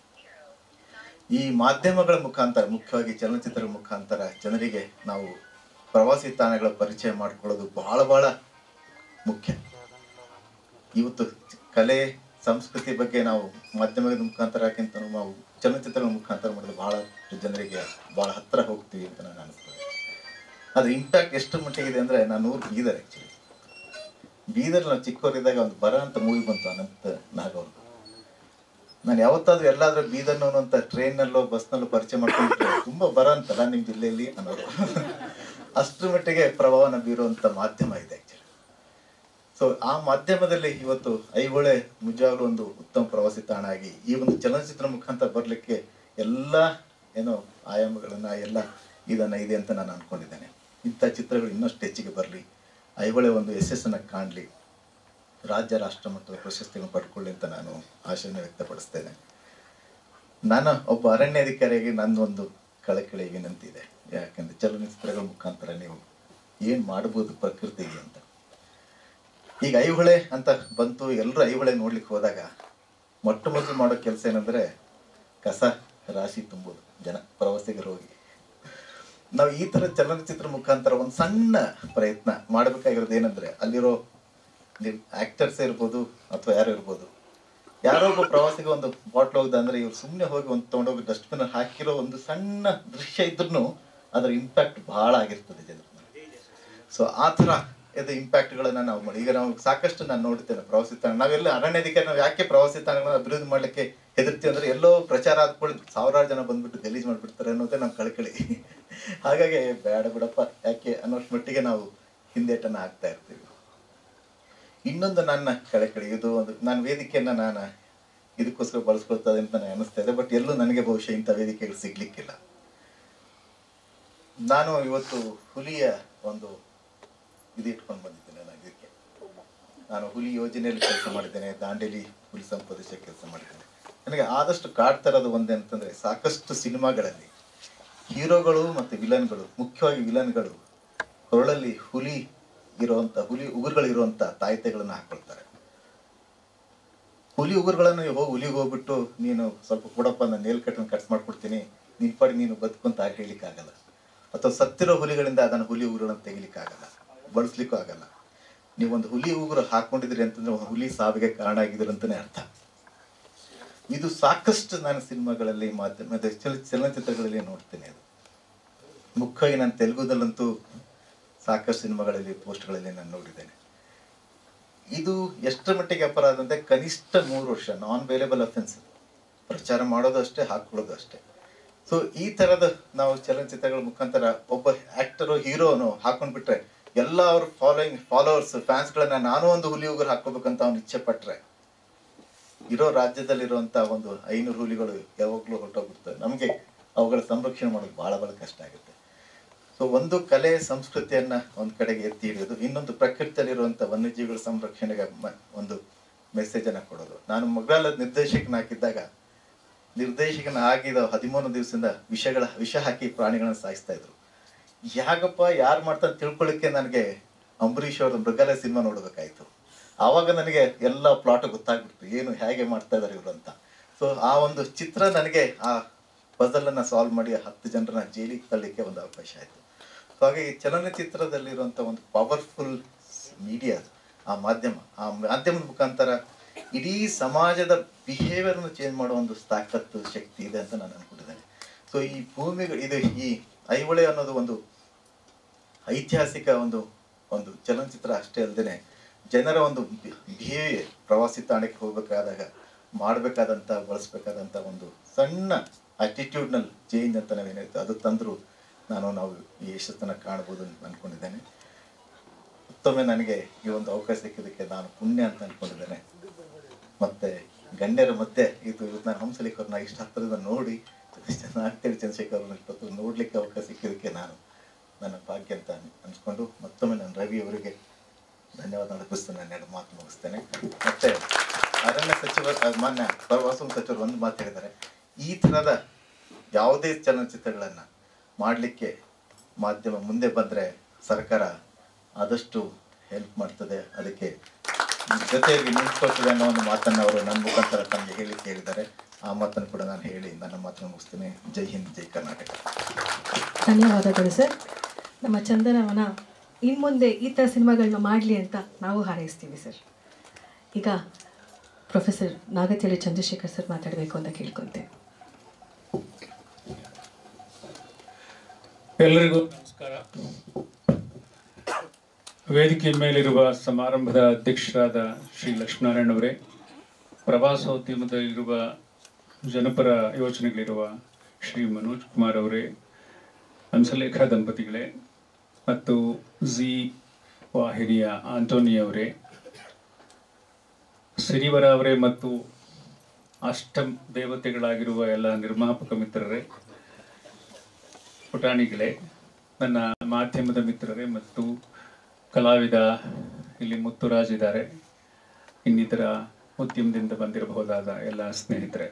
ಈ ಮಾಧ್ಯಮಗಳ ಮುಖಾಂತರ ಮುಖ್ಯವಾಗಿ ಚಲನಚಿತ್ರಗಳ ಮುಖಾಂತರ ಜನರಿಗೆ ನಾವು ಪ್ರವಾಸಿ ತಾಣಗಳ ಪರಿಚಯ ಮಾಡಿಕೊಳ್ಳೋದು ಬಹಳ ಬಹಳ ಮುಖ್ಯ ಇವತ್ತು ಕಲೆ ಸಂಸ್ಕೃತಿ ಬಗ್ಗೆ ನಾವು ಮಾಧ್ಯಮದ ಮುಖಾಂತರಕ್ಕಿಂತ ನಾವು ಚಲನಚಿತ್ರಗಳ ಮುಖಾಂತರ ಮಾಡಿದ್ರೆ ಬಹಳ ಜನರಿಗೆ ಬಹಳ ಹತ್ತಿರ ಹೋಗ್ತೀವಿ ಅಂತ ನಾನು ಅನಿಸ್ತದೆ ಅದು ಇಂಪ್ಯಾಕ್ಟ್ ಎಷ್ಟು ಮಟ್ಟಿಗಿದೆ ಅಂದರೆ ನಾನು ಊರು ಬೀದರ್ ಆ್ಯಕ್ಚುಲಿ ಬೀದರ್ ನಾವು ಚಿಕ್ಕವರಿದ್ದಾಗ ಒಂದು ಬರ ಅಂತ ಮೂವಿ ಬಂತು ಅನಂತ ನಾಗವ್ರದ್ದು ನಾನು ಯಾವತ್ತಾದ್ರೂ ಎಲ್ಲಾದ್ರೂ ಬೀದರ್ನವನು ಅಂತ ಟ್ರೈನ್ನಲ್ಲೋ ಬಸ್ನಲ್ಲೋ ಪರಿಚಯ ಮಾಡ್ಕೊಂಡಿದ್ರೆ ತುಂಬಾ ಬರ ಅಂತಲ್ಲ ನಿಮ್ಮ ಜಿಲ್ಲೆಯಲ್ಲಿ ಅನ್ನೋರು ಅಷ್ಟರ ಮಟ್ಟಿಗೆ ಪ್ರಭಾವನ ಬೀರುವಂತ ಮಾಧ್ಯಮ ಇದೆ ಆಕ್ಚುಲಿ ಸೊ ಆ ಮಾಧ್ಯಮದಲ್ಲಿ ಇವತ್ತು ಐಹೊಳೆ ನಿಜವಾಗ್ಲೂ ಒಂದು ಉತ್ತಮ ಪ್ರವಾಸಿ ತಾಣ ಆಗಿ ಈ ಒಂದು ಚಲನಚಿತ್ರ ಮುಖಾಂತರ ಬರಲಿಕ್ಕೆ ಎಲ್ಲ ಏನೋ ಆಯಾಮಗಳನ್ನ ಎಲ್ಲ ಇದನ್ನ ಇದೆ ಅಂತ ನಾನು ಅನ್ಕೊಂಡಿದ್ದೇನೆ ಇಂಥ ಚಿತ್ರಗಳು ಇನ್ನಷ್ಟು ಹೆಚ್ಚಿಗೆ ಬರಲಿ ಐಹೊಳೆ ಒಂದು ಯಶಸ್ಸನ್ನು ಕಾಣಲಿ ರಾಜ್ಯ ರಾಷ್ಟ್ರ ಮಟ್ಟದ ಪ್ರಶಸ್ತಿಗಳನ್ನು ಪಡ್ಕೊಳ್ಳಿ ಅಂತ ನಾನು ಆಶೆಯನ್ನು ವ್ಯಕ್ತಪಡಿಸ್ತೇನೆ ನಾನು ಒಬ್ಬ ಅರಣ್ಯಾಧಿಕಾರಿಯಾಗಿ ನನ್ನೊಂದು ಕಳಕಳಿ ವಿನಂತಿ ಇದೆ ಯಾಕಂದ್ರೆ ಚಲನಚಿತ್ರಗಳ ಮುಖಾಂತರ ನೀವು ಏನು ಮಾಡ್ಬೋದು ಪ್ರಕೃತಿಗೆ ಅಂತ ಈಗ ಐಹೊಳೆ ಅಂತ ಬಂತು ಎಲ್ಲರೂ ಐಹೊಳೆ ನೋಡ್ಲಿಕ್ಕೆ ಹೋದಾಗ ಮೊಟ್ಟ ಮೊದಲು ಮಾಡೋ ಕೆಲಸ ಏನಂದ್ರೆ ಕಸ ರಾಶಿ ತುಂಬೋದು ಜನ ಪ್ರವಾಸಿಗರು ಹೋಗಿ ನಾವು ಈ ತರ ಚಲನಚಿತ್ರ ಮುಖಾಂತರ ಒಂದು ಸಣ್ಣ ಪ್ರಯತ್ನ ಮಾಡಬೇಕಾಗಿರೋದು ಏನಂದ್ರೆ ಅಲ್ಲಿರೋ ಆಕ್ಟರ್ಸ್ ಇರ್ಬೋದು ಅಥವಾ ಯಾರು ಇರ್ಬೋದು ಯಾರೋ ಒಬ್ಬ ಪ್ರವಾಸಿಗೆ ಒಂದು ಬಾಟ್ಲ್ ಹೋಗ್ದ ಅಂದ್ರೆ ಇವ್ರು ಸುಮ್ಮನೆ ಹೋಗಿ ಒಂದು ತೊಗೊಂಡೋಗಿ ಡಸ್ಟ್ಬಿನ್ ಹಾಕಿರೋ ಒಂದು ಸಣ್ಣ ದೃಶ್ಯ ಇದ್ರೂ ಅದರ ಇಂಪ್ಯಾಕ್ಟ್ ಬಹಳ ಆಗಿರ್ತದೆ ಜನರ ಸೊ ಆ ಥರ ಇದು ಇಂಪ್ಯಾಕ್ಟ್ಗಳನ್ನ ನಾವು ಮಾಡಿ ಈಗ ನಾವು ಸಾಕಷ್ಟು ನಾನು ನೋಡ್ತೇನೆ ಪ್ರವಾಸಿ ತಾಣ ನಾವೆಲ್ಲ ಅರಣ್ಯಾಧಿಕಾರಿ ನಾವು ಯಾಕೆ ಪ್ರವಾಸಿ ತಾಣಗಳನ್ನ ಅಭಿವೃದ್ಧಿ ಮಾಡ್ಲಿಕ್ಕೆ ಹೆದರ್ತೀವಿ ಅಂದ್ರೆ ಎಲ್ಲೋ ಪ್ರಚಾರ ಆದ್ಕೊಳ್ಳಿ ಸಾವಿರಾರು ಜನ ಬಂದ್ಬಿಟ್ಟು ಗಲೀಜ್ ಮಾಡ್ಬಿಡ್ತಾರೆ ಅನ್ನೋದೇ ನಮ್ಮ ಕಳಕಳಿ ಹಾಗಾಗಿ ಬೇಡ ಬಿಡಪ್ಪ ಯಾಕೆ ಅನ್ನೋಷ್ಟು ಮಟ್ಟಿಗೆ ನಾವು ಹಿಂದೇಟನ್ನ ಹಾಕ್ತಾ ಇರ್ತೀವಿ ಇನ್ನೊಂದು ನನ್ನ ಕಳಕಳಿ ಇದು ಒಂದು ನಾನು ವೇದಿಕೆಯನ್ನ ನಾನು ಇದಕ್ಕೋಸ್ಕರ ಬಳಸ್ಕೊಳ್ತದೆ ಅಂತ ನನಗೆ ಅನಿಸ್ತಾ ಇದೆ ಬಟ್ ಎಲ್ಲೂ ನನಗೆ ಬಹುಶಃ ಇಂಥ ವೇದಿಕೆಗಳು ಸಿಗ್ಲಿಕ್ಕಿಲ್ಲ ನಾನು ಇವತ್ತು ಹುಲಿಯ ಒಂದು ಇದು ಇಟ್ಕೊಂಡು ಬಂದಿದ್ದೇನೆ ನಾನು ಇದಕ್ಕೆ ನಾನು ಹುಲಿ ಯೋಜನೆಯಲ್ಲಿ ಕೆಲಸ ಮಾಡಿದ್ದೇನೆ ದಾಂಡೇಲಿ ಹುಲಿ ಸಂಪದೇಶ ಕೆಲಸ ಮಾಡಿದ್ದೇನೆ ನನಗೆ ಆದಷ್ಟು ಕಾಡ್ತಾ ಇರೋದು ಒಂದೇ ಅಂತಂದ್ರೆ ಸಾಕಷ್ಟು ಸಿನಿಮಾಗಳಲ್ಲಿ ಹೀರೋಗಳು ಮತ್ತು ವಿಲನ್ಗಳು ಮುಖ್ಯವಾಗಿ ವಿಲನ್ಗಳು ಕೊರಳಲ್ಲಿ ಹುಲಿ ಇರುವಂತ ಹುಲಿ ಉಗುರುಗಳು ಇರುವಂತ ತಾಯ್ತೆಗಳನ್ನ ಹಾಕೊಳ್ತಾರೆ ಹುಲಿ ಉಗುರುಗಳನ್ನು ನೀವು ಹೋಗಿ ಹುಲಿಗೆ ಹೋಗ್ಬಿಟ್ಟು ನೀನು ಸ್ವಲ್ಪ ಕೊಡಪ್ಪ ನಾನು ನೇಲ್ ಕಟ್ಟನ್ನು ಕಟ್ ಮಾಡ್ಕೊಡ್ತೀನಿ ನಿನ್ ಪಾಡಿ ನೀನು ಬದುಕುಂತ ಹೇಳಿಕ್ಕಾಗಲ್ಲ ಅಥವಾ ಸತ್ತಿರೋ ಹುಲಿಗಳಿಂದ ಅದನ್ನು ಹುಲಿ ಉಗುರುಗಳನ್ನು ತೆಗಿಲಿಕ್ಕಾಗಲ್ಲ ಬಳಸ್ಲಿಕ್ಕೂ ಆಗಲ್ಲ ನೀವೊಂದು ಹುಲಿ ಉಗುರು ಹಾಕೊಂಡಿದ್ರಿ ಅಂತಂದ್ರೆ ಒಂದು ಹುಲಿ ಸಾವಿಗೆ ಕಾರಣ ಆಗಿದ್ರು ಅಂತಾನೆ ಅರ್ಥ ಇದು ಸಾಕಷ್ಟು ನಾನು ಸಿನಿಮಾಗಳಲ್ಲಿ ಮಾಧ್ಯಮದ ಚಲ ಚಲನಚಿತ್ರಗಳಲ್ಲಿ ನೋಡ್ತೇನೆ ಅದು ಮುಖ್ಯವಾಗಿ ನಾನು ತೆಲುಗುದಲ್ಲಂತೂ ಸಾಕಷ್ಟು ಸಿನಿಮಾಗಳಲ್ಲಿ ಪೋಸ್ಟ್ಗಳಲ್ಲಿ ನಾನು ನೋಡಿದ್ದೇನೆ ಇದು ಎಷ್ಟರ ಮಟ್ಟಿಗೆ ಅಪರಾಧ ಅಂದ್ರೆ ಕನಿಷ್ಠ ಮೂರು ವರ್ಷ ನಾನ್ ವೇಲೇಬಲ್ ಅಫೆನ್ಸ್ ಪ್ರಚಾರ ಮಾಡೋದು ಅಷ್ಟೇ ಹಾಕೊಳ್ಳೋದು ಅಷ್ಟೇ ಸೊ ಈ ತರದ ನಾವು ಚಲನಚಿತ್ರಗಳ ಮುಖಾಂತರ ಒಬ್ಬ ಆಕ್ಟರ್ ಹೀರೋನು ಹಾಕೊಂಡ್ಬಿಟ್ರೆ ಎಲ್ಲ ಅವ್ರ ಫಾಲೋಯಿಂಗ್ ಫಾಲೋವರ್ಸ್ ಫ್ಯಾನ್ಸ್ಗಳನ್ನ ನಾನು ಒಂದು ಹುಲಿ ಉಗುರು ಹಾಕೋಬೇಕಂತ ಅವ್ನು ಇಚ್ಛೆ ಪಟ್ರೆ ಇರೋ ರಾಜ್ಯದಲ್ಲಿರುವಂತ ಒಂದು ಐನೂರು ಹುಲಿಗಳು ಯಾವಾಗಲೂ ಹೊರಟೋಗ್ಬಿಡ್ತವೆ ನಮಗೆ ಅವುಗಳ ಸಂರಕ್ಷಣೆ ಮಾಡೋದು ಬಹಳ ಬಹಳ ಕಷ್ಟ ಆಗುತ್ತೆ ಸೊ ಒಂದು ಕಲೆ ಸಂಸ್ಕೃತಿಯನ್ನ ಒಂದ್ ಕಡೆಗೆ ಎತ್ತಿ ಹಿಡಿಯೋದು ಇನ್ನೊಂದು ಪ್ರಕೃತಿಯಲ್ಲಿರುವಂತ ವನ್ಯಜೀವಿಗಳ ಸಂರಕ್ಷಣೆಗೆ ಮ- ಒಂದು ಮೆಸೇಜ್ ಅನ್ನ ಕೊಡೋದು ನಾನು ಮೊಘಲ ನಿರ್ದೇಶಕನಾಗಿದ್ದಾಗ ನಿರ್ದೇಶಕನ ಆಗಿದ ಹದಿಮೂರು ದಿವಸದಿಂದ ವಿಷಗಳ ವಿಷ ಹಾಕಿ ಪ್ರಾಣಿಗಳನ್ನ ಸಾಯಿಸ್ತಾ ಇದ್ರು ಯಾಕಪ್ಪ ಯಾರು ಮಾಡ್ತಾರೆ ತಿಳ್ಕೊಳ್ಳಿಕ್ಕೆ ನನಗೆ ಅಂಬರೀಷ್ ಅವ್ರ ಮೃಗಾಲಯ ಸಿನಿಮಾ ನೋಡ್ಬೇಕಾಯ್ತು ಆವಾಗ ನನಗೆ ಎಲ್ಲ ಪ್ಲಾಟ್ ಗೊತ್ತಾಗ್ಬಿಡ್ತು ಏನು ಹೇಗೆ ಮಾಡ್ತಾ ಇದಾರೆ ಇವರು ಅಂತ ಸೊ ಆ ಒಂದು ಚಿತ್ರ ನನಗೆ ಆ ಪಜಲ್ ಅನ್ನ ಸಾಲ್ವ್ ಮಾಡಿ ಆ ಹತ್ತು ಜನರನ್ನ ಜೈಲಿಗೆ ತಳ್ಳಿಕ್ಕೆ ಒಂದು ಅವಕಾಶ ಆಯ್ತು ಸೊ ಹಾಗಾಗಿ ಚಲನಚಿತ್ರದಲ್ಲಿರುವಂತ ಒಂದು ಪವರ್ಫುಲ್ ಮೀಡಿಯಾ ಆ ಮಾಧ್ಯಮ ಆ ಮಾಧ್ಯಮದ ಮುಖಾಂತರ ಇಡೀ ಸಮಾಜದ ಬಿಹೇವಿಯರ್ ಚೇಂಜ್ ಮಾಡೋ ಒಂದು ತಾಕತ್ತು ಶಕ್ತಿ ಇದೆ ಅಂತ ನಾನು ಅನ್ಕೊಂಡಿದ್ದೇನೆ ಸೊ ಈ ಭೂಮಿಗಳು ಇದು ಈ ಐಹೊಳೆ ಅನ್ನೋದು ಒಂದು ಐತಿಹಾಸಿಕ ಒಂದು ಒಂದು ಚಲನಚಿತ್ರ ಅಷ್ಟೇ ಅಲ್ಲದೆ ಜನರ ಒಂದು ಬಿಹೇವಿಯರ್ ಪ್ರವಾಸಿ ತಾಣಕ್ಕೆ ಹೋಗ್ಬೇಕಾದಾಗ ಮಾಡಬೇಕಾದಂಥ ಬಳಸ್ಬೇಕಾದಂಥ ಒಂದು ಸಣ್ಣ ಆಟಿಟ್ಯೂಡ್ನಲ್ ಚೇಂಜ್ ಅಂತ ನಾವೇನಿರುತ್ತೆ ಅದು ತಂದ್ರು ನಾನು ನಾವು ಈ ಯಶಸ್ಸನ್ನು ಕಾಣ್ಬೋದು ಅಂತ ಅನ್ಕೊಂಡಿದ್ದೇನೆ ಮತ್ತೊಮ್ಮೆ ನನಗೆ ಈ ಒಂದು ಅವಕಾಶ ಸಿಕ್ಕಿದ್ದಕ್ಕೆ ನಾನು ಪುಣ್ಯ ಅಂತ ಅನ್ಕೊಂಡಿದ್ದೇನೆ ಮತ್ತೆ ಗಣ್ಯರ ಮಧ್ಯೆ ಇದು ಇವತ್ತು ನಾನು ಹಂಸಲೇಖ ಅವ್ರನ್ನ ಇಷ್ಟ ಹತ್ತಿರದ ನೋಡಿ ನಾಗ್ತೇಳಿ ಚಂದ್ರಶೇಖರ್ ಅವ್ರನ್ನ ಇಷ್ಟೊತ್ತು ನೋಡ್ಲಿಕ್ಕೆ ಅವಕಾಶ ಸಿಕ್ಕಿದ್ದಕ್ಕೆ ನಾನು ನನ್ನ ಭಾಗ್ಯ ಅಂತ ಅನ್- ಅನ್ಸ್ಕೊಂಡು ಮತ್ತೊಮ್ಮೆ ನಾನು ರವಿ ಅವರಿಗೆ ಧನ್ಯವಾದ ಅರ್ಪಿಸ್ತು ನಾನು ಎರಡು ಮಾತು ಮುಗಿಸ್ತೇನೆ ಮತ್ತೆ ಅರಣ್ಯ ಸಚಿವ ಆ, ಮಾನ್ಯ ಪ್ರವಾಸೋದ್ಯಮ ಸಚಿವರು ಒಂದು ಮಾತು ಹೇಳಿದ್ದಾರೆ ಈ ಥರದ ಯಾವುದೇ ಚಲನಚಿತ್ರಗಳನ್ನ ಮಾಡಲಿಕ್ಕೆ ಮಾಧ್ಯಮ ಮುಂದೆ ಬಂದ್ರೆ ಸರ್ಕಾರ ಆದಷ್ಟು ಹೆಲ್ಪ್ ಮಾಡ್ತದೆ ಅದಕ್ಕೆ ಜೊತೆಯಾಗಿ ನಿಂತ್ಕೊಳ್ತದೆ ಅನ್ನೋ ಒಂದು ಮಾತನ್ನ ಅವರು ನನ್ನ ಮುಖಾಂತರ ತಮಗೆ ಹೇಳಿಕ್ಕೆ ಹೇಳಿದ್ದಾರೆ ಆ ಮಾತನ್ನು ಕೂಡ ನಾನು ಹೇಳಿ ನನ್ನ ಮಾತನ್ನು ಮುಗಿಸ್ತೇನೆ ಜೈ ಹಿಂದ್ ಜೈ ಕರ್ನಾಟಕ ಧನ್ಯವಾದಗಳು ಸರ್ ನಮ್ಮ ಚಂದನವನ ಇನ್ನು ಮುಂದೆ ಈ ಥರ ಸಿನಿಮಾಗಳನ್ನ ಮಾಡಲಿ ಅಂತ ನಾವು ಹಾರೈಸ್ತೀವಿ ಸರ್ ಈಗ ಪ್ರೊಫೆಸರ್ ನಾಗತಿಯಲ್ಲಿ ಚಂದ್ರಶೇಖರ್ ಸರ್ ಮಾತಾಡಬೇಕು ಅಂತ ಕೇಳ್ಕೊತೇವೆ ಎಲ್ಲರಿಗೂ ನಮಸ್ಕಾರ ವೇದಿಕೆ ಮೇಲಿರುವ ಸಮಾರಂಭದ ಅಧ್ಯಕ್ಷರಾದ ಶ್ರೀ ಲಕ್ಷ್ಮೀನಾರಾಯಣ ಅವರೇ ಪ್ರವಾಸೋದ್ಯಮದಲ್ಲಿರುವ ಜನಪರ ಯೋಜನೆಗಳಿರುವ ಶ್ರೀ ಮನೋಜ್ ಕುಮಾರ್ ಅವರೇ ಹಂಸಲೇಖ ದಂಪತಿಗಳೇ ಮತ್ತು ಜಿ ವಾಹಿನಿಯ ಆಂಟೋನಿ ಅವರೇ ಸಿರಿವರ ಅವರೇ ಮತ್ತು ಅಷ್ಟಂ ದೇವತೆಗಳಾಗಿರುವ ಎಲ್ಲ ನಿರ್ಮಾಪಕ ಮಿತ್ರರೇ ಪುಟಾಣಿಗಳೇ ನನ್ನ ಮಾಧ್ಯಮದ ಮಿತ್ರರೇ ಮತ್ತು ಕಲಾವಿದ ಇಲ್ಲಿ ಮುತ್ತುರಾಜ್ ಇದ್ದಾರೆ ಇನ್ನಿತರ ಉದ್ಯಮದಿಂದ ಬಂದಿರಬಹುದಾದ ಎಲ್ಲ ಸ್ನೇಹಿತರೆ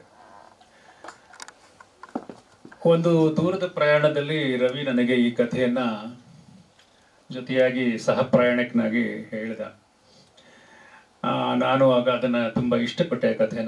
ಒಂದು ದೂರದ ಪ್ರಯಾಣದಲ್ಲಿ ರವಿ ನನಗೆ ಈ ಕಥೆಯನ್ನ ಜೊತೆಯಾಗಿ ಸಹ ಪ್ರಯಾಣಿಕನಾಗಿ ಹೇಳಿದ ಆ, ನಾನು ಆಗ ಅದನ್ನು ತುಂಬ ಇಷ್ಟಪಟ್ಟೆ ಆ ಕಥೆನ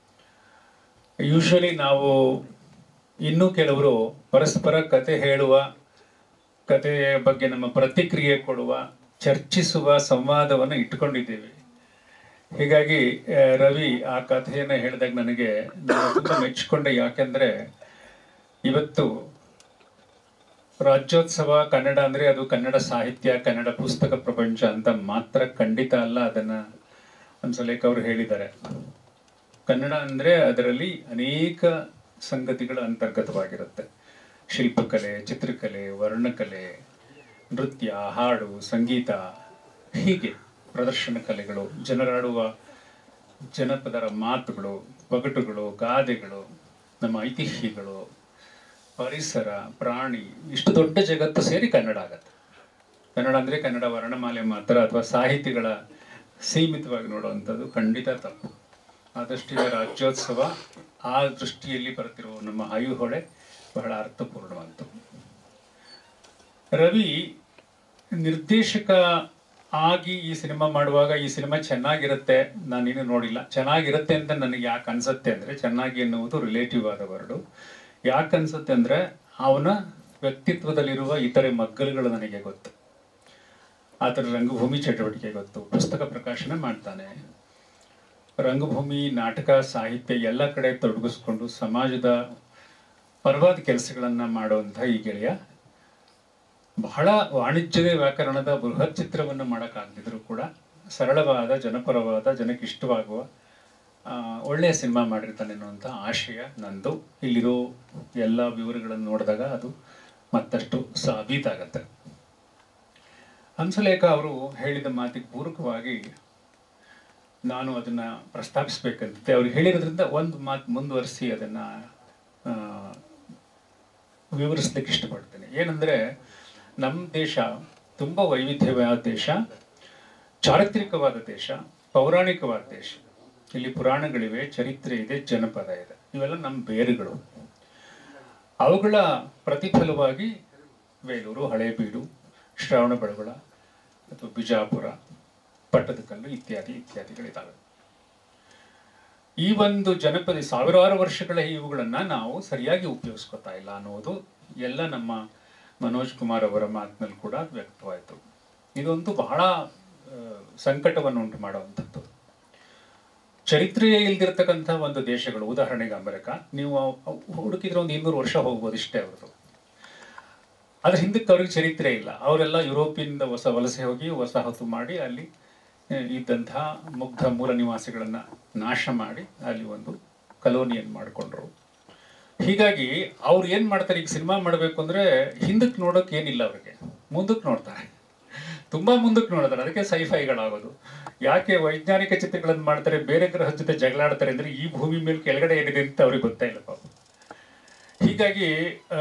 ಯೂಶಲಿ ನಾವು ಇನ್ನೂ ಕೆಲವರು ಪರಸ್ಪರ ಕತೆ ಹೇಳುವ ಕಥೆಯ ಬಗ್ಗೆ ನಮ್ಮ ಪ್ರತಿಕ್ರಿಯೆ ಕೊಡುವ ಚರ್ಚಿಸುವ ಸಂವಾದವನ್ನು ಇಟ್ಕೊಂಡಿದ್ದೇವೆ ಹೀಗಾಗಿ ಆ, ರವಿ ಆ ಕಥೆಯನ್ನು ಹೇಳಿದಾಗ ನನಗೆ ನಾನು ತುಂಬ ಮೆಚ್ಚಿಕೊಂಡೆ ಯಾಕೆಂದ್ರೆ ಇವತ್ತು ರಾಜ್ಯೋತ್ಸವ ಕನ್ನಡ ಅಂದ್ರೆ ಅದು ಕನ್ನಡ ಸಾಹಿತ್ಯ ಕನ್ನಡ ಪುಸ್ತಕ ಪ್ರಪಂಚ ಅಂತ ಮಾತ್ರ ಖಂಡಿತ ಅಲ್ಲ ಅದನ್ನ ಹಂಸಲೇಖ ಅವರು ಹೇಳಿದ್ದಾರೆ ಕನ್ನಡ ಅಂದ್ರೆ ಅದರಲ್ಲಿ ಅನೇಕ ಸಂಗತಿಗಳು ಅಂತರ್ಗತವಾಗಿರುತ್ತೆ ಶಿಲ್ಪಕಲೆ ಚಿತ್ರಕಲೆ ವರ್ಣಕಲೆ ನೃತ್ಯ ಹಾಡು ಸಂಗೀತ ಹೀಗೆ ಪ್ರದರ್ಶನ ಕಲೆಗಳು ಜನರಾಡುವ ಜನಪದರ ಮಾತುಗಳು ಒಗಟುಗಳು ಗಾದೆಗಳು ನಮ್ಮ ಐತಿಹ್ಯಗಳು ಪರಿಸರ ಪ್ರಾಣಿ ಇಷ್ಟು ದೊಡ್ಡ ಜಗತ್ತು ಸೇರಿ ಕನ್ನಡ ಆಗತ್ತೆ ಕನ್ನಡ ಅಂದರೆ ಕನ್ನಡ ವರ್ಣಮಾಲೆ ಮಾತ್ರ ಅಥವಾ ಸಾಹಿತಿಗಳ ಸೀಮಿತವಾಗಿ ನೋಡುವಂಥದ್ದು ಖಂಡಿತ ತಪ್ಪು ಆ ದೃಷ್ಟಿಯ ರಾಜ್ಯೋತ್ಸವ ಆ ದೃಷ್ಟಿಯಲ್ಲಿ ಬರ್ತಿರುವ ನಮ್ಮ ಐಹೊಳೆ ಬಹಳ ಅರ್ಥಪೂರ್ಣವಂತು ರವಿ ನಿರ್ದೇಶಕ ಆಗಿ ಈ ಸಿನಿಮಾ ಮಾಡುವಾಗ ಈ ಸಿನಿಮಾ ಚೆನ್ನಾಗಿರುತ್ತೆ ನಾನಿನ್ನು ನೋಡಿಲ್ಲ ಚೆನ್ನಾಗಿರುತ್ತೆ ಅಂತ ನನಗೆ ಯಾಕೆ ಅನ್ಸುತ್ತೆ ಅಂದರೆ ಚೆನ್ನಾಗಿ ಎನ್ನುವುದು ರಿಲೇಟಿವ್ ಆದ ವರ್ಡು ಯಾಕೆ ಅನ್ಸುತ್ತೆ ಅಂದರೆ ಅವನ ವ್ಯಕ್ತಿತ್ವದಲ್ಲಿರುವ ಇತರೆ ಮಗ್ಗಲುಗಳು ನನಗೆ ಗೊತ್ತು ಆತರ ರಂಗಭೂಮಿ ಚಟುವಟಿಕೆ ಗೊತ್ತು ಪುಸ್ತಕ ಪ್ರಕಾಶನ ಮಾಡ್ತಾನೆ ರಂಗಭೂಮಿ ನಾಟಕ ಸಾಹಿತ್ಯ ಎಲ್ಲ ಕಡೆ ತೊಡಗಿಸ್ಕೊಂಡು ಸಮಾಜದ ಪರವಾದ ಕೆಲಸಗಳನ್ನ ಮಾಡುವಂಥ ಈ ಗೆಳೆಯ ಬಹಳ ವಾಣಿಜ್ಯದ ವ್ಯಾಕರಣದ ಬೃಹತ್ ಚಿತ್ರವನ್ನು ಮಾಡೋಕ್ಕಾಗದಿದ್ರು ಕೂಡ ಸರಳವಾದ ಜನಪರವಾದ ಜನಕ್ಕೆ ಇಷ್ಟವಾಗುವ ಆ, ಒಳ್ಳೆಯ ಸಿನಿಮಾ ಮಾಡಿರ್ತಾನೆ ಅನ್ನುವಂಥ ಆಶಯ ನಂದು ಇಲ್ಲಿರೋ ಎಲ್ಲ ವಿವರಗಳನ್ನು ನೋಡಿದಾಗ ಅದು ಮತ್ತಷ್ಟು ಸಾಬೀತಾಗತ್ತೆ ಹಂಸಲೇಖ ಅವರು ಹೇಳಿದ ಮಾತಿಗೆ ಪೂರಕವಾಗಿ ನಾನು ಅದನ್ನ ಪ್ರಸ್ತಾಪಿಸ್ಬೇಕಂತೆ ಅವ್ರು ಹೇಳಿರೋದ್ರಿಂದ ಒಂದು ಮಾತು ಮುಂದುವರಿಸಿ ಅದನ್ನ ಆ, ವಿವರಿಸ್ಲಿಕ್ಕೆ ಇಷ್ಟಪಡ್ತೇನೆ ಏನಂದ್ರೆ ನಮ್ಮ ದೇಶ ತುಂಬ ವೈವಿಧ್ಯವಾದ ದೇಶ ಚಾರಿತ್ರಿಕವಾದ ದೇಶ ಪೌರಾಣಿಕವಾದ ದೇಶ ಇಲ್ಲಿ ಪುರಾಣಗಳಿವೆ ಚರಿತ್ರೆ ಇದೆ ಜನಪದ ಇದೆ ಇವೆಲ್ಲ ನಮ್ಮ ಬೇರುಗಳು ಅವುಗಳ ಪ್ರತಿಫಲವಾಗಿ ಬೇಲೂರು ಹಳೇಬೀಡು ಶ್ರವಣಬೆಳಗೊಳ ಅಥವಾ ಬಿಜಾಪುರ ಪಟ್ಟದಕಲ್ಲು ಇತ್ಯಾದಿ ಇತ್ಯಾದಿಗಳಿದ್ದಾವೆ ಈ ಒಂದು ಜನಪದ ಸಾವಿರಾರು ವರ್ಷಗಳ ಇವುಗಳನ್ನ ನಾವು ಸರಿಯಾಗಿ ಉಪಯೋಗಿಸ್ಕೊತಾ ಇಲ್ಲ ಅನ್ನೋದು ಎಲ್ಲ ನಮ್ಮ ಮನೋಜ್ ಕುಮಾರ್ ಅವರ ಮಾತಿನಲ್ಲಿ ಕೂಡ ವ್ಯಕ್ತವಾಯಿತು ಇದೊಂದು ಬಹಳ ಆ, ಸಂಕಟವನ್ನು ಉಂಟು ಮಾಡುವಂಥದ್ದು ಚರಿತ್ರೆಯೇ ಇಲ್ದಿರ್ತಕ್ಕಂಥ ಒಂದು ದೇಶಗಳು ಉದಾಹರಣೆಗೆ ಅಮೆರಿಕ ನೀವು ಅವ್- ಹುಡುಕಿದ್ರೆ ಒಂದು ಇನ್ನೂರು ವರ್ಷ ಹೋಗ್ಬೋದು ಇಷ್ಟೇ ಅವ್ರದ್ದು ಅದ್ರ ಹಿಂದಕ್ಕೆ ಅವ್ರಿಗೆ ಚರಿತ್ರೆ ಇಲ್ಲ ಅವರೆಲ್ಲ ಯುರೋಪಿನಿಂದ ಹೊಸ ವಲಸೆ ಹೋಗಿ ವಸಾಹತು ಮಾಡಿ ಅಲ್ಲಿ ಆ, ಇದ್ದಂತಹ ಮುಗ್ಧ ಮೂಲ ನಿವಾಸಿಗಳನ್ನ ನಾಶ ಮಾಡಿ ಅಲ್ಲಿ ಒಂದು ಕಲೋನಿಯನ್ ಮಾಡಿಕೊಂಡ್ರು ಹೀಗಾಗಿ ಅವ್ರು ಏನ್ ಮಾಡ್ತಾರೆ ಈಗ ಸಿನಿಮಾ ಮಾಡಬೇಕು ಅಂದ್ರೆ ಹಿಂದಕ್ಕೆ ನೋಡೋಕೆ ಏನಿಲ್ಲ ಅವ್ರಿಗೆ ಮುಂದಕ್ಕೆ ನೋಡ್ತಾರೆ ತುಂಬಾ ಮುಂದಕ್ಕೆ ನೋಡ್ತಾರೆ ಅದಕ್ಕೆ ಸೈಫೈಗಳಾಗೋದು ಯಾಕೆ ವೈಜ್ಞಾನಿಕ ಚಿತ್ರಗಳನ್ನು ಮಾಡ್ತಾರೆ ಬೇರೆ ಗ್ರಹದ ಜೊತೆ ಜಗಳಾಡ್ತಾರೆ ಅಂದ್ರೆ ಈ ಭೂಮಿ ಮೇಲೆ ಕೆಳಗಡೆ ಏನಿದೆ ಅಂತ ಅವ್ರಿಗೆ ಗೊತ್ತೇ ಇಲ್ಲ ಪಾಪ ಹೀಗಾಗಿ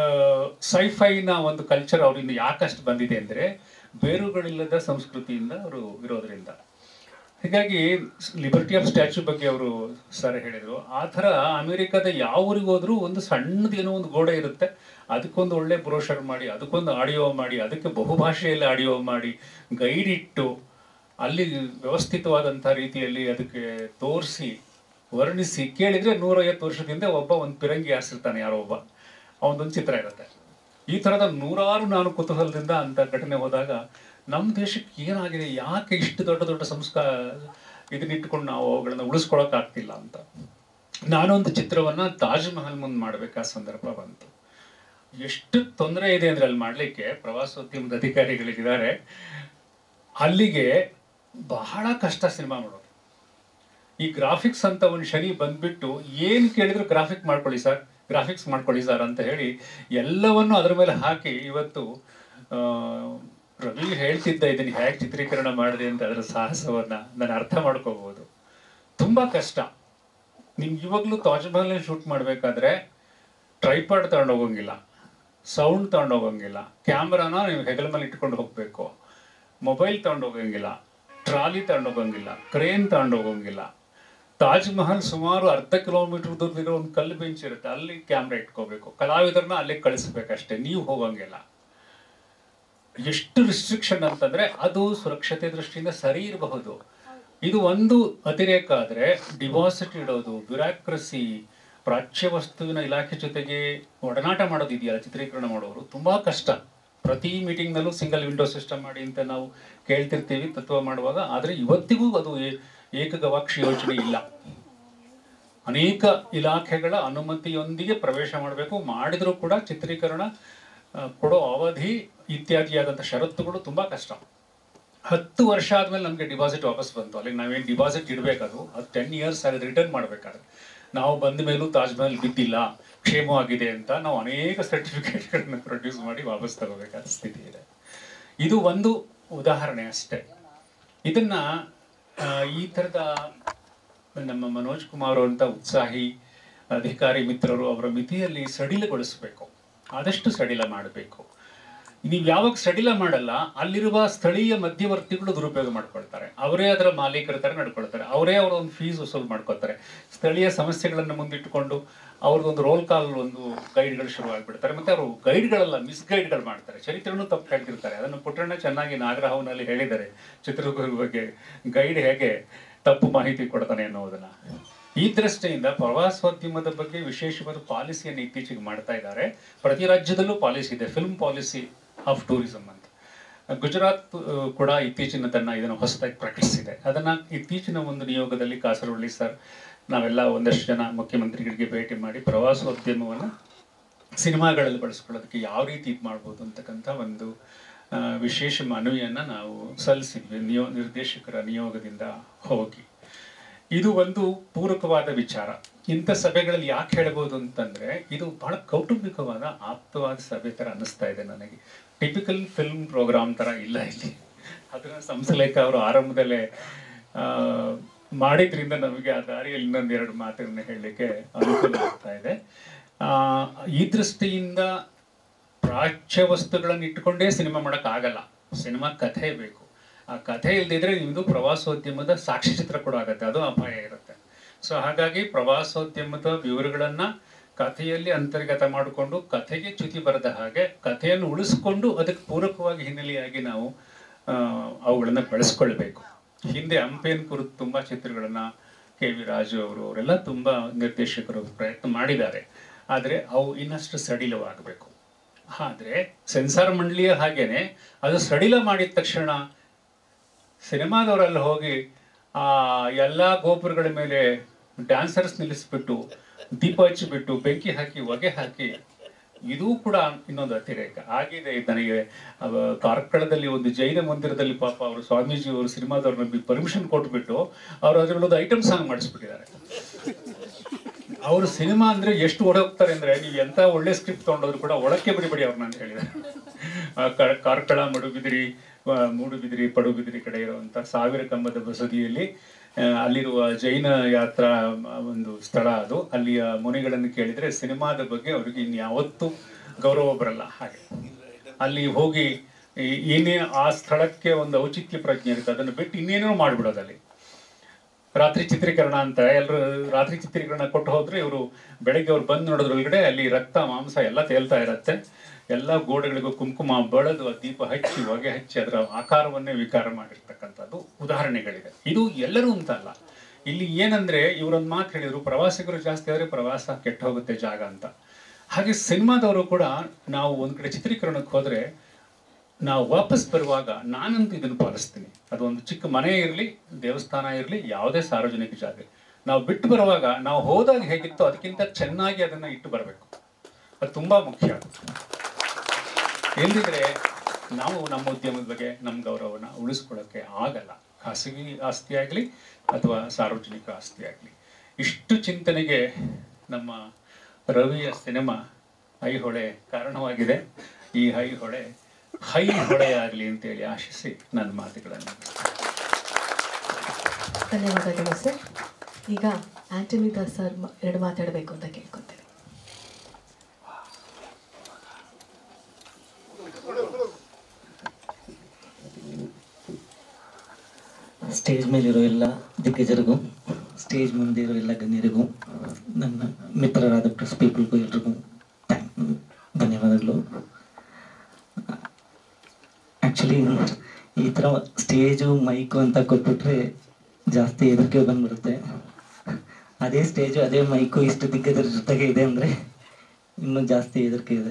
ಸೈಫೈನ ಒಂದು ಕಲ್ಚರ್ ಅವರಿಂದ ಯಾಕಷ್ಟು ಬಂದಿದೆ ಅಂದ್ರೆ ಬೇರುಗಳಿಲ್ಲದ ಸಂಸ್ಕೃತಿಯಿಂದ ಅವರು ಇರೋದ್ರಿಂದ ಹೀಗಾಗಿ ಲಿಬರ್ಟಿ ಆಫ್ ಸ್ಟ್ಯಾಚ್ಯೂ ಬಗ್ಗೆ ಅವರು ಸರ್ ಹೇಳಿದ್ರು ಆ ಥರ ಅಮೆರಿಕದ ಯಾವ ಊರಿಗೆ ಹೋದ್ರೂ ಒಂದು ಸಣ್ಣದೇನೋ ಒಂದು ಗೋಡೆ ಇರುತ್ತೆ ಅದಕ್ಕೊಂದು ಒಳ್ಳೆ ಬ್ರೋಷರ್ ಮಾಡಿ ಅದಕ್ಕೊಂದು ಆಡಿಯೋ ಮಾಡಿ ಅದಕ್ಕೆ ಬಹುಭಾಷೆಯಲ್ಲಿ ಆಡಿಯೋ ಮಾಡಿ ಗೈಡ್ ಇಟ್ಟು ಅಲ್ಲಿ ವ್ಯವಸ್ಥಿತವಾದಂಥ ರೀತಿಯಲ್ಲಿ ಅದಕ್ಕೆ ತೋರಿಸಿ ವರ್ಣಿಸಿ ಕೇಳಿದ್ರೆ ನೂರೈವತ್ತು ವರ್ಷದಿಂದ ಒಬ್ಬ ಒಂದು ಪಿರಂಗಿ ಹಾರಿಸಿರ್ತಾನೆ ಯಾರೋ ಒಬ್ಬ ಅವನದೊಂದು ಚಿತ್ರ ಇರುತ್ತೆ ಈ ಥರದ ನೂರಾರು ನಾನು ಕುತೂಹಲದಿಂದ ಅಂತ ಘಟನೆ ಹೋದಾಗ ನಮ್ಮ ದೇಶಕ್ಕೆ ಏನಾಗಿದೆ ಯಾಕೆ ಇಷ್ಟು ದೊಡ್ಡ ದೊಡ್ಡ ಸಂಸ್ಕಾರ ಇದನ್ನಿಟ್ಕೊಂಡು ನಾವು ಅವುಗಳನ್ನ ಉಳಿಸ್ಕೊಳಕ್ ಆಗ್ತಿಲ್ಲ ಅಂತ ನಾನೊಂದು ಚಿತ್ರವನ್ನ ತಾಜ್ ಮಹಲ್ ಮುಂದೆ ಮಾಡ್ಬೇಕಾ ಸಂದರ್ಭ ಬಂತು ಎಷ್ಟು ತೊಂದರೆ ಇದೆ ಅಂದ್ರೆ ಅಲ್ಲಿ ಮಾಡ್ಲಿಕ್ಕೆ ಪ್ರವಾಸೋದ್ಯಮದ ಅಧಿಕಾರಿಗಳಿದ್ದಾರೆ ಅಲ್ಲಿಗೆ ಬಹಳ ಕಷ್ಟ ಸಿನಿಮಾ ಮಾಡೋದು ಈ ಗ್ರಾಫಿಕ್ಸ್ ಅಂತ ಒಂದು ಶನಿ ಬಂದ್ಬಿಟ್ಟು ಏನ್ ಕೇಳಿದ್ರು ಗ್ರಾಫಿಕ್ ಮಾಡ್ಕೊಳ್ಳಿ ಸರ್ ಗ್ರಾಫಿಕ್ಸ್ ಮಾಡ್ಕೊಳ್ಳಿ ಸರ್ ಅಂತ ಹೇಳಿ ಎಲ್ಲವನ್ನು ಅದರ ಮೇಲೆ ಹಾಕಿ ಇವತ್ತು ಆ, ರವಿ ಹೇಳ್ತಿದ್ದ ಇದನ್ನ ಹೇಗೆ ಚಿತ್ರೀಕರಣ ಮಾಡಿದೆ ಅಂತ ಅದರ ಸಾಹಸವನ್ನ ನಾನು ಅರ್ಥ ಮಾಡ್ಕೋಬಹುದು ತುಂಬಾ ಕಷ್ಟ ನಿಮ್ಗೆ ಇವಾಗ್ಲೂ ತಾಜ್ ಮಹಲ್ ಶೂಟ್ ಮಾಡ್ಬೇಕಾದ್ರೆ ಟ್ರೈಪಾಡ್ ತಗೊಂಡು ಹೋಗಂಗಿಲ್ಲ ಸೌಂಡ್ ತಗೊಂಡು ಹೋಗಂಗಿಲ್ಲ ಕ್ಯಾಮ್ರಾನ ನೀವು ಹೆಗಲ ಮೇಲೆ ಇಟ್ಕೊಂಡು ಹೋಗ್ಬೇಕು ಮೊಬೈಲ್ ತಗೊಂಡು ಹೋಗಂಗಿಲ್ಲ ಟ್ರಾಲಿ ತಗೊಂಡು ಹೋಗಂಗಿಲ್ಲ ಕ್ರೇನ್ ತಗೊಂಡು ಹೋಗಂಗಿಲ್ಲ ತಾಜ್ ಮಹಲ್ ಸುಮಾರು ಅರ್ಧ ಕಿಲೋಮೀಟರ್ ದೂರದಿರೋ ಒಂದು ಕಲ್ಲು ಬೆಂಚ್ ಇರುತ್ತೆ ಅಲ್ಲಿ ಕ್ಯಾಮ್ರಾ ಇಟ್ಕೋಬೇಕು ಕಲಾವಿದರನ್ನ ಅಲ್ಲಿ ಕಳಿಸ್ಬೇಕಷ್ಟೇ ನೀವು ಹೋಗಂಗಿಲ್ಲ ಎಷ್ಟು ರಿಸ್ಟ್ರಿಕ್ಷನ್ ಅಂತಂದ್ರೆ ಅದು ಸುರಕ್ಷತೆ ದೃಷ್ಟಿಯಿಂದ ಸರಿ ಇರಬಹುದು ಇದು ಒಂದು ಅತಿರೇಕ ಆದ್ರೆ ಡಿಪಾಸಿಟ್ ಇಡೋದು ಬ್ಯೂರಾಕ್ರಸಿ ಪ್ರಾಚ್ಯ ವಸ್ತುವಿನ ಇಲಾಖೆ ಜೊತೆಗೆ ಒಡನಾಟ ಮಾಡೋದಿದೆಯಲ್ಲ ಚಿತ್ರೀಕರಣ ಮಾಡೋರು ತುಂಬಾ ಕಷ್ಟ ಪ್ರತಿ ಮೀಟಿಂಗ್ನಲ್ಲೂ ಸಿಂಗಲ್ ವಿಂಡೋ ಸಿಸ್ಟಮ್ ಮಾಡಿ ಅಂತ ನಾವು ಕೇಳ್ತಿರ್ತೀವಿ ತತ್ವ ಮಾಡುವಾಗ ಆದ್ರೆ ಇವತ್ತಿಗೂ ಅದು ಏ- ಏಕಗವಾಕ್ಷಿ ಯೋಚನೆ ಇಲ್ಲ ಅನೇಕ ಇಲಾಖೆಗಳ ಅನುಮತಿಯೊಂದಿಗೆ ಪ್ರವೇಶ ಮಾಡಬೇಕು ಮಾಡಿದರೂ ಕೂಡ ಚಿತ್ರೀಕರಣ ಆ, ಕೊಡೋ ಅವಧಿ ಇತ್ಯಾದಿಯಾದಂಥ ಷರತ್ತುಗಳು ತುಂಬಾ ಕಷ್ಟ ಹತ್ತು ವರ್ಷ ಆದ್ಮೇಲೆ ನಮಗೆ ಡಿಪಾಸಿಟ್ ವಾಪಸ್ ಬಂತು ಅಲ್ಲಿಗೆ ನಾವೇನು ಡಿಪಾಸಿಟ್ ಇಡಬೇಕದು ಅದು ಟೆನ್ ಇಯರ್ಸ್ ಆಗಿ ರಿಟರ್ನ್ ಮಾಡಬೇಕಾದ್ರೆ ನಾವು ಬಂದ ಮೇಲೂ ತಾಜ್ ಮಹಲ್ ಬಿದ್ದಿಲ್ಲ ಕ್ಷೇಮವಾಗಿದೆ ಅಂತ ನಾವು ಅನೇಕ ಸರ್ಟಿಫಿಕೇಟ್ಗಳನ್ನ ಪ್ರೊಡ್ಯೂಸ್ ಮಾಡಿ ವಾಪಸ್ ತಗೋಬೇಕಾದ ಸ್ಥಿತಿ ಇದೆ ಇದು ಒಂದು ಉದಾಹರಣೆ ಅಷ್ಟೇ ಇದನ್ನ ಆ, ಈ ಥರದ ನಮ್ಮ ಮನೋಜ್ ಕುಮಾರ್ ಅಂತ ಉತ್ಸಾಹಿ ಅಧಿಕಾರಿ ಮಿತ್ರರು ಅವರ ಮಿತಿಯಲ್ಲಿ ಸಡಿಲಗೊಳಿಸಬೇಕು ಆದಷ್ಟು ಸಡಿಲ ಮಾಡಬೇಕು ನೀವು ಯಾವಾಗ ಸಡಿಲ ಮಾಡಲ್ಲ ಅಲ್ಲಿರುವ ಸ್ಥಳೀಯ ಮಧ್ಯವರ್ತಿಗಳು ದುರುಪಯೋಗ ಮಾಡ್ಕೊಳ್ತಾರೆ ಅವರೇ ಅದರ ಮಾಲೀಕರ ತರ ನಡ್ಕೊಳ್ತಾರೆ ಅವರೇ ಅವರ ಒಂದು ಫೀಸ್ ವಸೂಲು ಮಾಡ್ಕೊಳ್ತಾರೆ ಸ್ಥಳೀಯ ಸಮಸ್ಯೆಗಳನ್ನು ಮುಂದಿಟ್ಟುಕೊಂಡು ಅವ್ರದ್ದೊಂದು ರೋಲ್ ಕಾಲ್ ಒಂದು ಗೈಡ್ಗಳು ಶುರು ಆಗ್ಬಿಡ್ತಾರೆ ಮತ್ತೆ ಅವರು ಗೈಡ್ಗಳೆಲ್ಲ ಮಿಸ್ ಗೈಡ್ಗಳು ಮಾಡ್ತಾರೆ ಚರಿತ್ರೆನೂ ತಪ್ಪು ಹೇಳ್ತಿರ್ತಾರೆ ಅದನ್ನು ಪುಟ್ಟಣ್ಣ ಚೆನ್ನಾಗಿ ನಾಗರಹವನಲ್ಲಿ ಹೇಳಿದ್ದಾರೆ ಚಿತ್ರದುರ್ಗದ ಬಗ್ಗೆ ಗೈಡ್ ಹೇಗೆ ತಪ್ಪು ಮಾಹಿತಿ ಕೊಡ್ತಾನೆ ಅನ್ನೋದನ್ನ ಈ ದೃಷ್ಟಿಯಿಂದ ಪ್ರವಾಸೋದ್ಯಮದ ಬಗ್ಗೆ ವಿಶೇಷವಾದ ಪಾಲಿಸಿಯನ್ನು ಇತ್ತೀಚೆಗೆ ಮಾಡ್ತಾ ಇದ್ದಾರೆ ಪ್ರತಿ ರಾಜ್ಯದಲ್ಲೂ ಪಾಲಿಸಿ ಇದೆ ಫಿಲ್ಮ್ ಪಾಲಿಸಿ ಆಫ್ ಟೂರಿಸಂ ಅಂತ ಗುಜರಾತ್ ಆ, ಕೂಡ ಇತ್ತೀಚಿನ ತನ್ನ ಇದನ್ನು ಹೊಸದಾಗಿ ಪ್ರಕಟಿಸಿದೆ ಅದನ್ನ ಇತ್ತೀಚಿನ ಒಂದು ನಿಯೋಗದಲ್ಲಿ ಕಾಸರವಳ್ಳಿ ಸರ್ ನಾವೆಲ್ಲ ಒಂದಷ್ಟು ಜನ ಮುಖ್ಯಮಂತ್ರಿಗಳಿಗೆ ಭೇಟಿ ಮಾಡಿ ಪ್ರವಾಸೋದ್ಯಮವನ್ನು ಸಿನಿಮಾಗಳಲ್ಲಿ ಬಳಸ್ಕೊಳ್ಳೋದಕ್ಕೆ ಯಾವ ರೀತಿ ಇದು ಮಾಡ್ಬೋದು ಅಂತಕ್ಕಂಥ ಒಂದು ಆ, ವಿಶೇಷ ಮನವಿಯನ್ನು ನಾವು ಸಲ್ಲಿಸಿದ್ವಿ ನಿಯೋ ನಿರ್ದೇಶಕರ ನಿಯೋಗದಿಂದ ಹೋಗಿ ಇದು ಒಂದು ಪೂರಕವಾದ ವಿಚಾರ ಇಂಥ ಸಭೆಗಳಲ್ಲಿ ಯಾಕೆ ಹೇಳ್ಬೋದು ಅಂತಂದ್ರೆ ಇದು ಬಹಳ ಕೌಟುಂಬಿಕವಾದ ಆಪ್ತವಾದ ಸಭೆ ತರ ಅನ್ನಿಸ್ತಾ ಇದೆ ನನಗೆ ಟಿಪಿಕಲ್ ಫಿಲ್ಮ್ ಪ್ರೋಗ್ರಾಮ್ ತರ ಇಲ್ಲ ಇಲ್ಲಿ ಅದನ್ನ ಸಂಸಲೇಖ ಅವರು ಆರಂಭದಲ್ಲೇ ಆ, ಮಾಡಿದ್ರಿಂದ ನಮಗೆ ಆ ದಾರಿಯಲ್ಲಿ ಇನ್ನೊಂದು ಎರಡು ಮಾತುಗಳನ್ನ ಹೇಳಲಿಕ್ಕೆ ಅನುಕೂಲ ಆಗ್ತಾ ಇದೆ ಆ, ಈ ದೃಷ್ಟಿಯಿಂದ ಪ್ರಾಚ್ಯ ವಸ್ತುಗಳನ್ನು ಇಟ್ಕೊಂಡೇ ಸಿನಿಮಾ ಮಾಡಕ್ ಆಗಲ್ಲ ಸಿನಿಮಾ ಕಥೆ ಬೇಕು ಆ ಕಥೆ ಇಲ್ದಿದ್ರೆ ನಿಮ್ದು ಪ್ರವಾಸೋದ್ಯಮದ ಸಾಕ್ಷ್ಯಚಿತ್ರ ಕೂಡ ಆಗತ್ತೆ ಅದು ಅಪಾಯ ಇರುತ್ತೆ ಸೊ ಹಾಗಾಗಿ ಪ್ರವಾಸೋದ್ಯಮದ ವಿವರಗಳನ್ನ ಕಥೆಯಲ್ಲಿ ಅಂತರ್ಗತ ಮಾಡಿಕೊಂಡು ಕಥೆಗೆ ಚ್ಯುತಿ ಬರದ ಹಾಗೆ ಕಥೆಯನ್ನು ಉಳಿಸ್ಕೊಂಡು ಅದಕ್ಕೆ ಪೂರಕವಾಗಿ ಹಿನ್ನೆಲೆಯಾಗಿ ನಾವು ಆ, ಅವುಗಳನ್ನ ಬೆಳೆಸ್ಕೊಳ್ಬೇಕು ಹಿಂದೆ ಹಂಪೇನ್ ಕುರಿತು ತುಂಬಾ ಚಿತ್ರಗಳನ್ನ ಕೆ ವಿ ರಾಜು ಅವರು ಅವರೆಲ್ಲ ತುಂಬಾ ನಿರ್ದೇಶಕರು ಪ್ರಯತ್ನ ಮಾಡಿದ್ದಾರೆ ಆದರೆ ಅವು ಇನ್ನಷ್ಟು ಸಡಿಲವಾಗಬೇಕು ಆದ್ರೆ ಸೆನ್ಸಾರ್ ಮಂಡಳಿಯ ಹಾಗೇನೆ ಅದು ಸಡಿಲ ಮಾಡಿದ ತಕ್ಷಣ ಸಿನಿಮಾದವರಲ್ಲಿ ಹೋಗಿ ಆ ಎಲ್ಲಾ ಗೋಪುರಗಳ ಮೇಲೆ ಡ್ಯಾನ್ಸರ್ಸ್ ನಿಲ್ಲಿಸ್ಬಿಟ್ಟು ದೀಪ ಹಚ್ಚಿಬಿಟ್ಟು ಬೆಂಕಿ ಹಾಕಿ ಹೊಗೆ ಹಾಕಿ ಇದು ಕೂಡ ಇನ್ನೊಂದು ಅತಿರೇಕ ಆಗಿದೆ ನನಗೆ ಅವ ಕಾರ್ಕಳದಲ್ಲಿ ಒಂದು ಜೈನ ಮಂದಿರದಲ್ಲಿ ಪಾಪ ಅವರು ಸ್ವಾಮೀಜಿ ಅವರು ಸಿನಿಮಾದವ್ರನ್ನ ಪರ್ಮಿಷನ್ ಕೊಟ್ಬಿಟ್ಟು ಅವ್ರು ಅದ್ರಲ್ಲೊಂದು ಐಟಮ್ ಸಾಂಗ್ ಮಾಡಿಸ್ಬಿಟ್ಟಿದ್ದಾರೆ ಅವರು ಸಿನಿಮಾ ಅಂದ್ರೆ ಎಷ್ಟು ಓಡೋಗ್ತಾರೆ ಅಂದ್ರೆ ನೀವು ಎಂತ ಒಳ್ಳೆ ಸ್ಕ್ರಿಪ್ಟ್ ತಗೊಂಡೋದ್ರು ಕೂಡ ಒಳಕ್ಕೆ ಬಿಡಿಬಿಡಿ ಅವ್ರನ್ನ ಅಂತ ಹೇಳಿದ್ದಾರೆ ಆ ಕ- ಕಾರ್ಕಳ ಮಡುಬಿದಿರಿ ಆ, ಮೂಡುಬಿದಿರಿ ಪಡುಬಿದಿರಿ ಕಡೆ ಇರುವಂತ ಸಾವಿರ ಕಂಬದ ಬಸದಿಯಲ್ಲಿ ಆ, ಅಲ್ಲಿರುವ ಜೈನ ಯಾತ್ರಾ ಮ- ಒಂದು ಸ್ಥಳ ಅದು ಅಲ್ಲಿಯ ಮುನಿಗಳನ್ನು ಕೇಳಿದ್ರೆ ಸಿನಿಮಾದ ಬಗ್ಗೆ ಅವ್ರಿಗೆ ಇನ್ಯಾವತ್ತೂ ಗೌರವ ಬರಲ್ಲ ಹಾಗೆ ಅಲ್ಲಿ ಹೋಗಿ ಈ- ಏನೇ ಆ ಸ್ಥಳಕ್ಕೆ ಒಂದು ಔಚಿತ್ಯ ಪ್ರಜ್ಞೆ ಇರುತ್ತೆ ಅದನ್ನು ಬಿಟ್ಟು ಇನ್ನೇನೋ ಮಾಡ್ಬಿಡೋದು ಅಲ್ಲಿ ರಾತ್ರಿ ಚಿತ್ರೀಕರಣ ಅಂತ ಎಲ್ಲರೂ ರಾತ್ರಿ ಚಿತ್ರೀಕರಣ ಕೊಟ್ಟು ಹೋದ್ರೆ ಇವರು ಬೆಳಗ್ಗೆ ಅವ್ರು ಬಂದು ನೋಡೋದ್ರೊಳಗಡೆ ಅಲ್ಲಿ ರಕ್ತ ಮಾಂಸ ಎಲ್ಲ ತೇಲ್ತಾ ಇರತ್ತೆ ಎಲ್ಲ ಗೋಡೆಗಳಿಗೂ ಕುಂಕುಮ ಬಳದು ಆ ದೀಪ ಹಚ್ಚಿ ಹೊಗೆ ಹಚ್ಚಿ ಅದರ ಆಕಾರವನ್ನೇ ವಿಕಾರ ಮಾಡಿರ್ತಕ್ಕಂಥದ್ದು ಉದಾಹರಣೆಗಳಿದೆ ಇದು ಎಲ್ಲರೂ ಅಂತ ಅಲ್ಲ ಇಲ್ಲಿ ಏನಂದ್ರೆ ಇವರೊಂದು ಮಾತು ಹೇಳಿದ್ರು ಪ್ರವಾಸಿಗರು ಜಾಸ್ತಿ ಆದ್ರೆ ಪ್ರವಾಸ ಕೆಟ್ಟ ಹೋಗುತ್ತೆ ಜಾಗ ಅಂತ ಹಾಗೆ ಸಿನಿಮಾದವರು ಕೂಡ ನಾವು ಒಂದ್ ಕಡೆ ಚಿತ್ರೀಕರಣಕ್ಕೆ ಹೋದ್ರೆ ನಾವು ವಾಪಸ್ ಬರುವಾಗ ನಾನಂತೂ ಇದನ್ನು ಪಾಲಿಸ್ತೀನಿ ಅದು ಒಂದು ಚಿಕ್ಕ ಮನೆ ಇರಲಿ ದೇವಸ್ಥಾನ ಇರಲಿ ಯಾವುದೇ ಸಾರ್ವಜನಿಕ ಜಾಗ ನಾವು ಬಿಟ್ಟು ಬರುವಾಗ ನಾವು ಹೋದಾಗ ಹೇಗಿತ್ತು ಅದಕ್ಕಿಂತ ಚೆನ್ನಾಗಿ ಅದನ್ನ ಇಟ್ಟು ಬರಬೇಕು ಅದು ತುಂಬಾ ಮುಖ್ಯ ಇಲ್ದಿದ್ರೆ ನಾವು ನಮ್ಮ ಉದ್ಯಮದ ಬಗ್ಗೆ ನಮ್ಮ ಗೌರವನ ಉಳಿಸ್ಕೊಳ್ಳೋಕ್ಕೆ ಆಗಲ್ಲ ಖಾಸಗಿ ಆಸ್ತಿ ಆಗಲಿ ಅಥವಾ ಸಾರ್ವಜನಿಕ ಆಸ್ತಿ ಆಗಲಿ ಇಷ್ಟು ಚಿಂತನೆಗೆ ನಮ್ಮ ರವಿಯ ಸಿನಿಮಾ ಐಹೊಳೆ ಕಾರಣವಾಗಿದೆ ಈ ಐಹೊಳೆ ಹೈ ಹೊಳೆ ಆಗಲಿ ಅಂತೇಳಿ ಆಶಿಸಿ ನನ್ನ ಮಾತುಗಳನ್ನು ಮುಗಿಸ್ತೇನೆ. ಧನ್ಯವಾದಗಳು ಸರ್ ಈಗ ಆಂಟನಿ ದಾಸ್ ಸರ್ ಮ- ಎರಡು ಮಾತಾಡಬೇಕು ಅಂತ ಕೇಳ್ಕೊತೇನೆ ಸ್ಟೇಜ್ ಮೇಲಿರೋ ಎಲ್ಲ ದಿಗ್ಗಜರಿಗೂ ಸ್ಟೇಜ್ ಮುಂದೆ ಇರೋ ಎಲ್ಲ ಗಣ್ಯರಿಗೂ ನನ್ನ ಮಿತ್ರರಾದ ಪ್ರೆಸ್ ಪೀಪಲ್ಗೂ ಎಲ್ರಿಗೂ ಥ್ಯಾಂಕ್ ಧನ್ಯವಾದಗಳು ಆ್ಯಕ್ಚುಲಿ ಈ ಥರ ಸ್ಟೇಜು ಮೈಕು ಅಂತ ಕೊಟ್ಬಿಟ್ರೆ ಜಾಸ್ತಿ ಹೆದರಿಕೆ ಬಂದ್ಬಿಡುತ್ತೆ ಅದೇ ಸ್ಟೇಜು ಅದೇ ಮೈಕು ಇಷ್ಟು ದಿಗ್ಗಜರ ಜೊತೆಗೆ ಇದೆ ಅಂದರೆ ಇನ್ನೂ ಜಾಸ್ತಿ ಹೆದರಿಕೆ ಇದೆ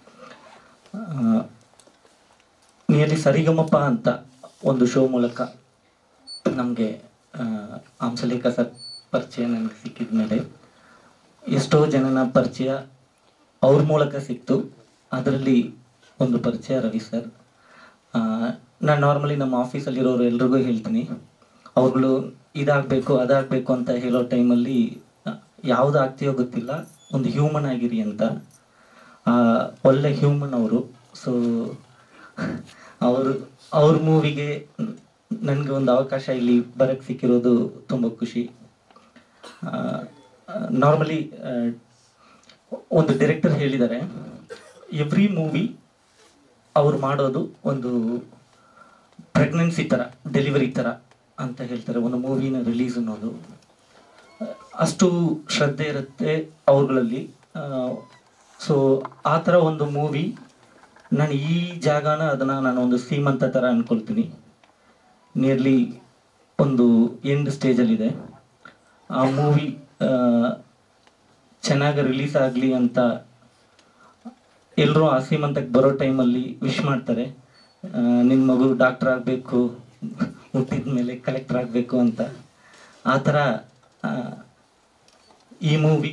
ನಿಯರ್ಲಿ ಸರಿಗಮಪ ಅಂತ ಒಂದು ಶೋ ಮೂಲಕ ನಮಗೆ ಹಂಸಲೇಖ ಸರ್ ಪರಿಚಯ ನನಗೆ ಸಿಕ್ಕಿದ ಮೇಲೆ ಎಷ್ಟೋ ಜನನ ಪರಿಚಯ ಅವ್ರ ಮೂಲಕ ಸಿಕ್ತು ಅದರಲ್ಲಿ ಒಂದು ಪರಿಚಯ ರವಿ ಸರ್ ನಾನು ನಾರ್ಮಲಿ ನಮ್ಮ ಆಫೀಸಲ್ಲಿರೋರು ಎಲ್ರಿಗೂ ಹೇಳ್ತೀನಿ ಅವ್ರುಗಳು ಇದಾಗಬೇಕು ಅದಾಗಬೇಕು ಅಂತ ಹೇಳೋ ಟೈಮಲ್ಲಿ ಯಾವುದು ಆಗ್ತೀಯೋ ಗೊತ್ತಿಲ್ಲ ಒಂದು ಹ್ಯೂಮನ್ ಆಗಿರಿ ಅಂತ ಆ, ಒಳ್ಳೆ ಹ್ಯೂಮನ್ ಅವರು ಸೊ ಅವರು ಅವ್ರ ಮೂವಿಗೆ ನನಗೆ ಒಂದು ಅವಕಾಶ ಇಲ್ಲಿ ಬರಕ್ಕೆ ಸಿಕ್ಕಿರೋದು ತುಂಬ ಖುಷಿ ನಾರ್ಮಲಿ ಒಂದು ಡೈರೆಕ್ಟರ್ ಹೇಳಿದ್ದಾರೆ ಎವ್ರಿ ಮೂವಿ ಅವ್ರು ಮಾಡೋದು ಒಂದು ಪ್ರೆಗ್ನೆನ್ಸಿ ಥರ ಡೆಲಿವರಿ ಥರ ಅಂತ ಹೇಳ್ತಾರೆ ಒಂದು ಮೂವಿನ ರಿಲೀಸ್ ಅನ್ನೋದು ಅಷ್ಟು ಶ್ರದ್ಧೆ ಇರುತ್ತೆ ಅವ್ರುಗಳಲ್ಲಿ ಸೊ ಆ ಥರ ಒಂದು ಮೂವಿ ನಾನು ಈ ಜಾಗನ ಅದನ್ನು ನಾನು ಒಂದು ಶ್ರೀಮಂತ ಥರ ಅನ್ಕೊಳ್ತೀನಿ ನಿಯರ್ಲಿ ಒಂದು ಎಂಡ್ ಸ್ಟೇಜಲ್ಲಿದೆ ಆ ಮೂವಿ ಚೆನ್ನಾಗಿ ರಿಲೀಸ್ ಆಗಲಿ ಅಂತ ಎಲ್ಲರೂ ಆ ಶ್ರೀಮಂತಕ್ಕೆ ಬರೋ ಟೈಮಲ್ಲಿ ವಿಶ್ ಮಾಡ್ತಾರೆ ನಿನ್ನ ಮಗು ಡಾಕ್ಟರ್ ಆಗಬೇಕು ಹುಟ್ಟಿದ ಮೇಲೆ ಕಲೆಕ್ಟರ್ ಆಗಬೇಕು ಅಂತ ಆ ಥರ ಆ, ಈ ಮೂವಿ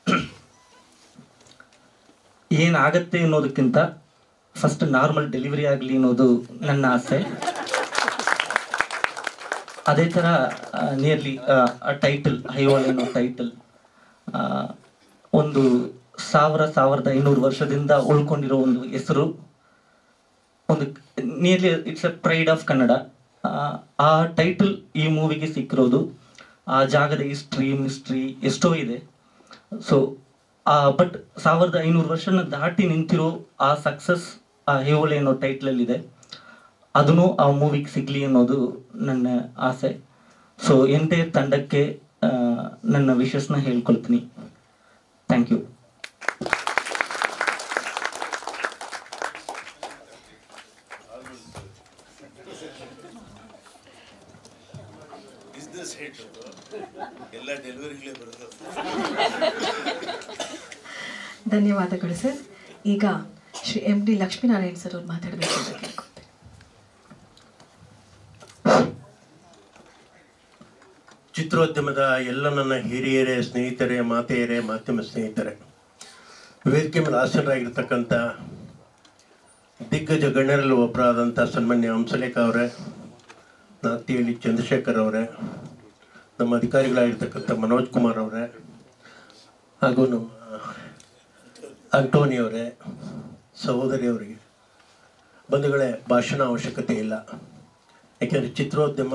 ಏನಾಗತ್ತೆ ಅನ್ನೋದಕ್ಕಿಂತ ಫಸ್ಟ್ ನಾರ್ಮಲ್ ಡೆಲಿವರಿ ಆಗಲಿ ಅನ್ನೋದು ನನ್ನ ಆಸೆ ಅದೇ ಥರ ನಿಯರ್ಲಿ ಆ ಟೈಟಲ್ ಹೈವಾಲ್ ಅನ್ನೋ ಟೈಟಲ್ ಒಂದು ಸಾವಿರ ಸಾವಿರದ ಐನೂರು ವರ್ಷದಿಂದ ಉಳ್ಕೊಂಡಿರೋ ಒಂದು ಹೆಸರು ಒಂದು nearly it's a pride of Kannada ಆ ಟೈಟಲ್ ಈ ಮೂವಿಗೆ ಸಿಕ್ಕಿರೋದು ಆ ಜಾಗದ ಹಿಸ್ಟ್ರಿ ಮಿಸ್ಟ್ರಿ ಎಷ್ಟೋ ಇದೆ ಸೊ ಬಟ್ ಸಾವಿರದ ಐನೂರು ವರ್ಷನ ದಾಟಿ ನಿಂತಿರೋ ಆ ಸಕ್ಸಸ್ ಆ ಹೇವಳೆ ಅನ್ನೋ ಟೈಟ್ಲಲ್ಲಿದೆ ಅದನ್ನು ಆ ಮೂವಿಗೆ ಸಿಗಲಿ ಅನ್ನೋದು ನನ್ನ ಆಸೆ ಸೊ ಎಂಟೈರ್ ತಂಡಕ್ಕೆ ಆ, ನನ್ನ ವಿಶಸ್ನ ಹೇಳ್ಕೊಳ್ತೀನಿ ಥ್ಯಾಂಕ್ ಯು ಬಿಸ್ನೆಸ್ ಹೆಡ್ ಎಲ್ಲ ಡೆಲಿವರಿಗಳೇ ಬರೋದು ಧನ್ಯವಾದಗಳು ಸರ್ ಈಗ Shri M D Lakshminarayan sir ಅವ್ರು ಮಾತಾಡಬೇಕು ಅಂತ ಕೇಳ್ಕೊಳ್ತೇನೆ ಚಿತ್ರೋದ್ಯಮದ ಎಲ್ಲ ನನ್ನ ಹಿರಿಯರೇ ಸ್ನೇಹಿತರೇ ಮಾತೆಯರೇ ಮಾಧ್ಯಮ ಸ್ನೇಹಿತರೆ ವೇದಿಕೆ ಮೇಲೆ ಆಸೀನರಾಗಿರ್ತಕ್ಕಂಥ ದಿಗ್ಗಜ ಗಣ್ಯರಲ್ಲಿ ಒಬ್ಬರಾದಂಥ ಸನ್ಮಾನ್ಯ ಹಂಸಲೇಖ ಅವರೇ ನಾತಿಹಳ್ಳಿ ಚಂದ್ರಶೇಖರ್ ಅವರೇ ನಮ್ಮ ಅಧಿಕಾರಿಗಳಾಗಿರ್ತಕ್ಕಂಥ ಮನೋಜ್ ಕುಮಾರ್ ಅವರೇ ಹಾಗೂ ನಮ್ಮ ಅಂಟೋನಿ ಅವರೇ ಸಹೋದರಿ ಅವರಿಗೆ ಬಂಧುಗಳೇ ಭಾಷಣ ಅವಶ್ಯಕತೆ ಇಲ್ಲ ಯಾಕೆಂದರೆ ಚಿತ್ರೋದ್ಯಮ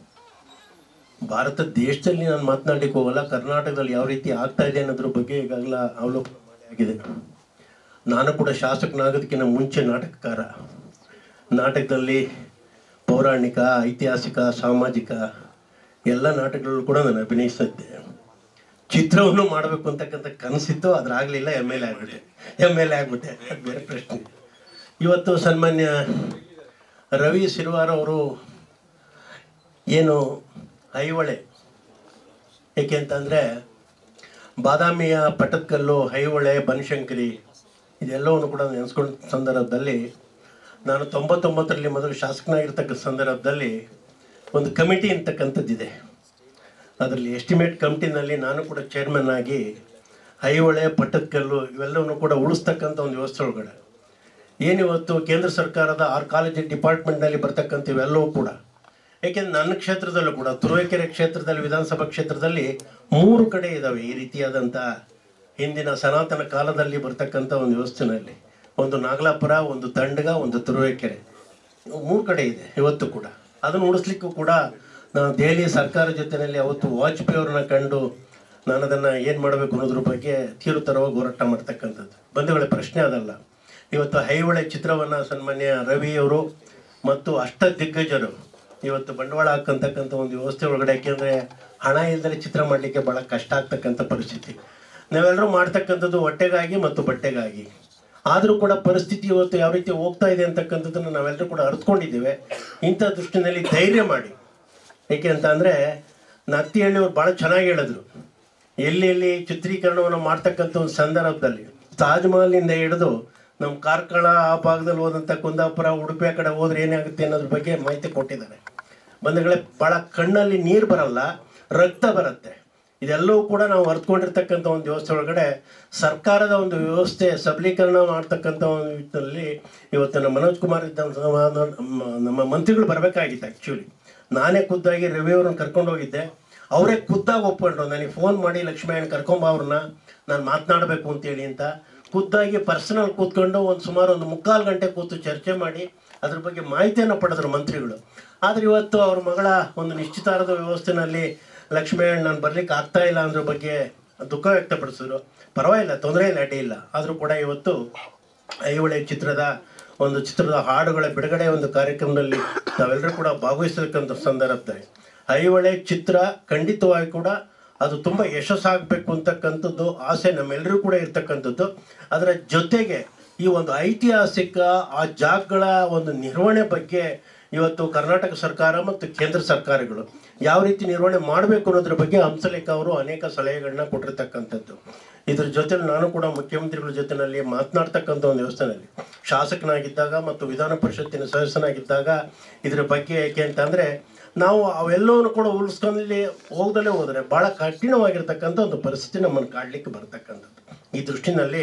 ಭಾರತ ದೇಶದಲ್ಲಿ ನಾನು ಮಾತನಾಡಲಿಕ್ಕೆ ಹೋಗಲ್ಲ ಕರ್ನಾಟಕದಲ್ಲಿ ಯಾವ ರೀತಿ ಆಗ್ತಾ ಇದೆ ಅನ್ನೋದ್ರ ಬಗ್ಗೆ ಈಗಾಗಲೇ ಅವಲೋಕನ ಮಾಡಿ ಆಗಿದೆ ನಾನು ಕೂಡ ಶಾಸಕನಾಗೋದಕ್ಕಿಂತ ಮುಂಚೆ ನಾಟಕಕಾರ ನಾಟಕದಲ್ಲಿ ಪೌರಾಣಿಕ ಐತಿಹಾಸಿಕ ಸಾಮಾಜಿಕ ಎಲ್ಲ ನಾಟಕಗಳಲ್ಲೂ ಕೂಡ ನಾನು ಅಭಿನಯಿಸ್ತಾ ಇದ್ದೆ ಚಿತ್ರವನ್ನು ಮಾಡಬೇಕು ಅಂತಕ್ಕಂಥ ಕನಸಿತ್ತು ಅದ್ರಾಗಲಿಲ್ಲ ಎಮ್ ಎಲ್ ಎ ಆಗ್ಬಿಟ್ಟೆ ಎಮ್ ಎಲ್ ಎ ಆಗ್ಬಿಟ್ಟೆ ಅದು ಬೇರೆ ಪ್ರಶ್ನೆ ಇವತ್ತು ಸನ್ಮಾನ್ಯ ರವಿ ಸಿರ್ವಾರ್ ಅವರು ಏನು ಐಹೊಳೆ ಏಕೆ ಅಂತಂದರೆ ಬಾದಾಮಿಯ ಪಟ್ಟದಕಲ್ಲು ಐಹೊಳೆ ಬನಶಂಕರಿ ಇದೆಲ್ಲವನ್ನು ಕೂಡ ನೆನೆಸ್ಕೊಂಡ ಸಂದರ್ಭದಲ್ಲಿ ನಾನು ತೊಂಬತ್ತೊಂಬತ್ತರಲ್ಲಿ ಮೊದಲು ಶಾಸಕನಾಗಿರ್ತಕ್ಕ ಸಂದರ್ಭದಲ್ಲಿ ಒಂದು ಕಮಿಟಿ ಅಂತಕ್ಕಂಥದ್ದಿದೆ ಅದರಲ್ಲಿ ಎಸ್ಟಿಮೇಟ್ ಕಮಿಟಿನಲ್ಲಿ ನಾನು ಕೂಡ ಚೇರ್ಮನ್ ಆಗಿ ಐಹೊಳೆ ಪಟ್ಟದಕಲ್ಲು ಇವೆಲ್ಲವನ್ನು ಕೂಡ ಉಳಿಸ್ತಕ್ಕಂಥ ಒಂದು ವ್ಯವಸ್ಥೆ ಒಳಗಡೆ ಏನಿವತ್ತು ಕೇಂದ್ರ ಸರ್ಕಾರದ ಆರ್ ಕಾಲೇಜ್ ಡಿಪಾರ್ಟ್ಮೆಂಟ್ನಲ್ಲಿ ಬರ್ತಕ್ಕಂಥ ಇವೆಲ್ಲವೂ ಕೂಡ ಏಕೆಂದ್ರೆ ನನ್ನ ಕ್ಷೇತ್ರದಲ್ಲೂ ಕೂಡ ತುರುವೇಕೆರೆ ಕ್ಷೇತ್ರದಲ್ಲಿ ವಿಧಾನಸಭಾ ಕ್ಷೇತ್ರದಲ್ಲಿ ಮೂರು ಕಡೆ ಇದ್ದಾವೆ ಈ ರೀತಿಯಾದಂಥ ಹಿಂದಿನ ಸನಾತನ ಕಾಲದಲ್ಲಿ ಬರ್ತಕ್ಕಂಥ ಒಂದು ವ್ಯವಸ್ಥೆನಲ್ಲಿ ಒಂದು ನಾಗಲಾಪುರ ಒಂದು ತಂಡಗ ಒಂದು ತುರುವೇಕೆರೆ ಮೂರು ಕಡೆ ಇದೆ ಇವತ್ತು ಕೂಡ ಅದನ್ನು ಉಳಿಸ್ಲಿಕ್ಕೂ ಕೂಡ ನಾವು ದೆಹಲಿ ಸರ್ಕಾರ ಜೊತೆಯಲ್ಲಿ ಅವತ್ತು ವಾಜಪೇಯಿ ಅವ್ರನ್ನ ಕಂಡು ನಾನು ಅದನ್ನು ಏನು ಮಾಡಬೇಕು ಅನ್ನೋದ್ರ ಬಗ್ಗೆ ತೀವ್ರತರವಾಗಿ ಹೋರಾಟ ಮಾಡ್ತಕ್ಕಂಥದ್ದು ಬಂಧುಗಳೇ ಪ್ರಶ್ನೆ ಅದಲ್ಲ ಇವತ್ತು ಹೈಹೊಳೆ ಚಿತ್ರವನ್ನು ಸನ್ಮಾನ್ಯ ರವಿಯವರು ಮತ್ತು ಅಷ್ಟ ದಿಗ್ಗಜರು ಇವತ್ತು ಬಂಡವಾಳ ಹಾಕಂತಕ್ಕಂಥ ಒಂದು ವ್ಯವಸ್ಥೆ ಒಳಗಡೆ ಯಾಕೆಂದರೆ ಹಣ ಇಲ್ಲದೆ ಚಿತ್ರ ಮಾಡಲಿಕ್ಕೆ ಭಾಳ ಕಷ್ಟ ಆಗ್ತಕ್ಕಂಥ ಪರಿಸ್ಥಿತಿ ನಾವೆಲ್ಲರೂ ಮಾಡ್ತಕ್ಕಂಥದ್ದು ಹೊಟ್ಟೆಗಾಗಿ ಮತ್ತು ಬಟ್ಟೆಗಾಗಿ ಆದರೂ ಕೂಡ ಪರಿಸ್ಥಿತಿ ಇವತ್ತು ಯಾವ ರೀತಿ ಹೋಗ್ತಾ ಇದೆ ಅಂತಕ್ಕಂಥದ್ದನ್ನು ನಾವೆಲ್ಲರೂ ಕೂಡ ಅರ್ಥಕೊಂಡಿದ್ದೇವೆ ಇಂಥ ದೃಷ್ಟಿನಲ್ಲಿ ಧೈರ್ಯ ಮಾಡಿ ಏಕೆ ಅಂತ ಅಂದರೆ ನತ್ತಿಹಳ್ಳಿ ಅವ್ರು ಭಾಳ ಚೆನ್ನಾಗಿ ಹೇಳಿದ್ರು ಎಲ್ಲಿ ಎಲ್ಲಿ ಚಿತ್ರೀಕರಣವನ್ನು ಮಾಡ್ತಕ್ಕಂಥ ಒಂದು ಸಂದರ್ಭದಲ್ಲಿ ತಾಜ್ ಮಹಲ್ನಿಂದ ಹಿಡಿದು ನಮ್ಮ ಕಾರ್ಕಳ ಆ ಭಾಗದಲ್ಲಿ ಹೋದಂಥ ಕುಂದಾಪುರ ಉಡುಪಿ ಆ ಕಡೆ ಹೋದ್ರೆ ಏನಾಗುತ್ತೆ ಅನ್ನೋದ್ರ ಬಗ್ಗೆ ಮಾಹಿತಿ ಕೊಟ್ಟಿದ್ದಾರೆ ಬಂಧುಗಳೇ ಭಾಳ ಕಣ್ಣಲ್ಲಿ ನೀರು ಬರಲ್ಲ ರಕ್ತ ಬರುತ್ತೆ ಇದೆಲ್ಲವೂ ಕೂಡ ನಾವು ಅರ್ತ್ಕೊಂಡಿರ್ತಕ್ಕಂಥ ಒಂದು ವ್ಯವಸ್ಥೆ ಒಳಗಡೆ ಸರ್ಕಾರದ ಒಂದು ವ್ಯವಸ್ಥೆ ಸಬಲೀಕರಣ ಮಾಡ್ತಕ್ಕಂಥ ಒಂದು ವಿಧದಲ್ಲಿ ಇವತ್ತು ನಮ್ಮ ಮನೋಜ್ ಕುಮಾರ್ ಇದ್ದ ನಮ್ಮ- ನಮ್ಮ ಮಂತ್ರಿಗಳು ಬರಬೇಕಾಗಿತ್ತು ಆ್ಯಕ್ಚುಲಿ ನಾನೇ ಖುದ್ದಾಗಿ ರವಿ ಅವ್ರನ್ನ ಕರ್ಕೊಂಡು ಹೋಗಿದ್ದೆ ಅವರೇ ಖುದ್ದಾಗಿ ಒಪ್ಕೊಂಡ್ರು ನನಗೆ ಫೋನ್ ಮಾಡಿ ಲಕ್ಷ್ಮೀಯನ್ ಕರ್ಕೊಂಬ ಅವ್ರನ್ನ ನಾನು ಮಾತನಾಡಬೇಕು ಅಂತೇಳಿ ಅಂತ ಖುದ್ದಾಗಿ ಪರ್ಸನಲ್ ಕೂತ್ಕೊಂಡು ಒಂದು ಸುಮಾರು ಒಂದು ಮುಕ್ಕಾಲು ಗಂಟೆ ಕೂತು ಚರ್ಚೆ ಮಾಡಿ ಅದ್ರ ಬಗ್ಗೆ ಮಾಹಿತಿಯನ್ನು ಪಡೆದ್ರು ಮಂತ್ರಿಗಳು ಆದರೆ ಇವತ್ತು ಅವ್ರ ಮಗಳ ಒಂದು ನಿಶ್ಚಿತಾರದ ವ್ಯವಸ್ಥೆನಲ್ಲಿ ಲಕ್ಷ್ಮೀನಾರಾಯಣ್ ನಾನು ಬರ್ಲಿಕ್ಕೆ ಆಗ್ತಾ ಇಲ್ಲ ಅನ್ನೋದ್ರ ಬಗ್ಗೆ ದುಃಖ ವ್ಯಕ್ತಪಡಿಸಿದ್ರು ಪರವಾಗಿಲ್ಲ ತೊಂದರೆ ಇಲ್ಲ ಅಡ್ಡಿ ಇಲ್ಲ ಆದರೂ ಕೂಡ ಇವತ್ತು ಐಹೊಳೆ ಚಿತ್ರದ ಒಂದು ಚಿತ್ರದ ಹಾಡುಗಳ ಬಿಡುಗಡೆ ಒಂದು ಕಾರ್ಯಕ್ರಮದಲ್ಲಿ ತಾವೆಲ್ಲರೂ ಕೂಡ ಭಾಗವಹಿಸಬೇಕಂತ ಸಂದರ್ಭದಲ್ಲಿ ಐಹೊಳೆ ಚಿತ್ರ ಖಂಡಿತವಾಗಿ ಕೂಡ ಅದು ತುಂಬ ಯಶಸ್ಸಾಗಬೇಕು ಅಂತಕ್ಕಂಥದ್ದು ಆಸೆ ನಮ್ಮೆಲ್ಲರೂ ಕೂಡ ಇರ್ತಕ್ಕಂಥದ್ದು ಅದರ ಜೊತೆಗೆ ಈ ಒಂದು ಐತಿಹಾಸಿಕ ಆ ಜಾಗಗಳ ಒಂದು ನಿರ್ವಹಣೆ ಬಗ್ಗೆ ಇವತ್ತು ಕರ್ನಾಟಕ ಸರ್ಕಾರ ಮತ್ತು ಕೇಂದ್ರ ಸರ್ಕಾರಗಳು ಯಾವ ರೀತಿ ನಿರ್ವಹಣೆ ಮಾಡಬೇಕು ಅನ್ನೋದ್ರ ಬಗ್ಗೆ ಹಂಸಲೇಖ ಅವರು ಅನೇಕ ಸಲಹೆಗಳನ್ನ ಕೊಟ್ಟಿರ್ತಕ್ಕಂಥದ್ದು ಇದ್ರ ಜೊತೆಲಿ ನಾನು ಕೂಡ ಮುಖ್ಯಮಂತ್ರಿಗಳ ಜೊತೆನಲ್ಲಿ ಮಾತನಾಡ್ತಕ್ಕಂಥ ಒಂದು ವ್ಯವಸ್ಥೆನಲ್ಲಿ ಶಾಸಕನಾಗಿದ್ದಾಗ ಮತ್ತು ವಿಧಾನ ಪರಿಷತ್ತಿನ ಸದಸ್ಯನಾಗಿದ್ದಾಗ ಇದ್ರ ಬಗ್ಗೆ ಏಕೆ ಅಂತಂದರೆ ನಾವು ಅವೆಲ್ಲವನ್ನು ಕೂಡ ಉಳಿಸ್ಕೊಂಡಲ್ಲಿ ಹೋಗದಲ್ಲೇ ಹೋದರೆ ಭಾಳ ಕಠಿಣವಾಗಿರ್ತಕ್ಕಂಥ ಒಂದು ಪರಿಸ್ಥಿತಿ ನಮ್ಮನ್ನು ಕಾಡಲಿಕ್ಕೆ ಬರ್ತಕ್ಕಂಥದ್ದು ಈ ದೃಷ್ಟಿನಲ್ಲಿ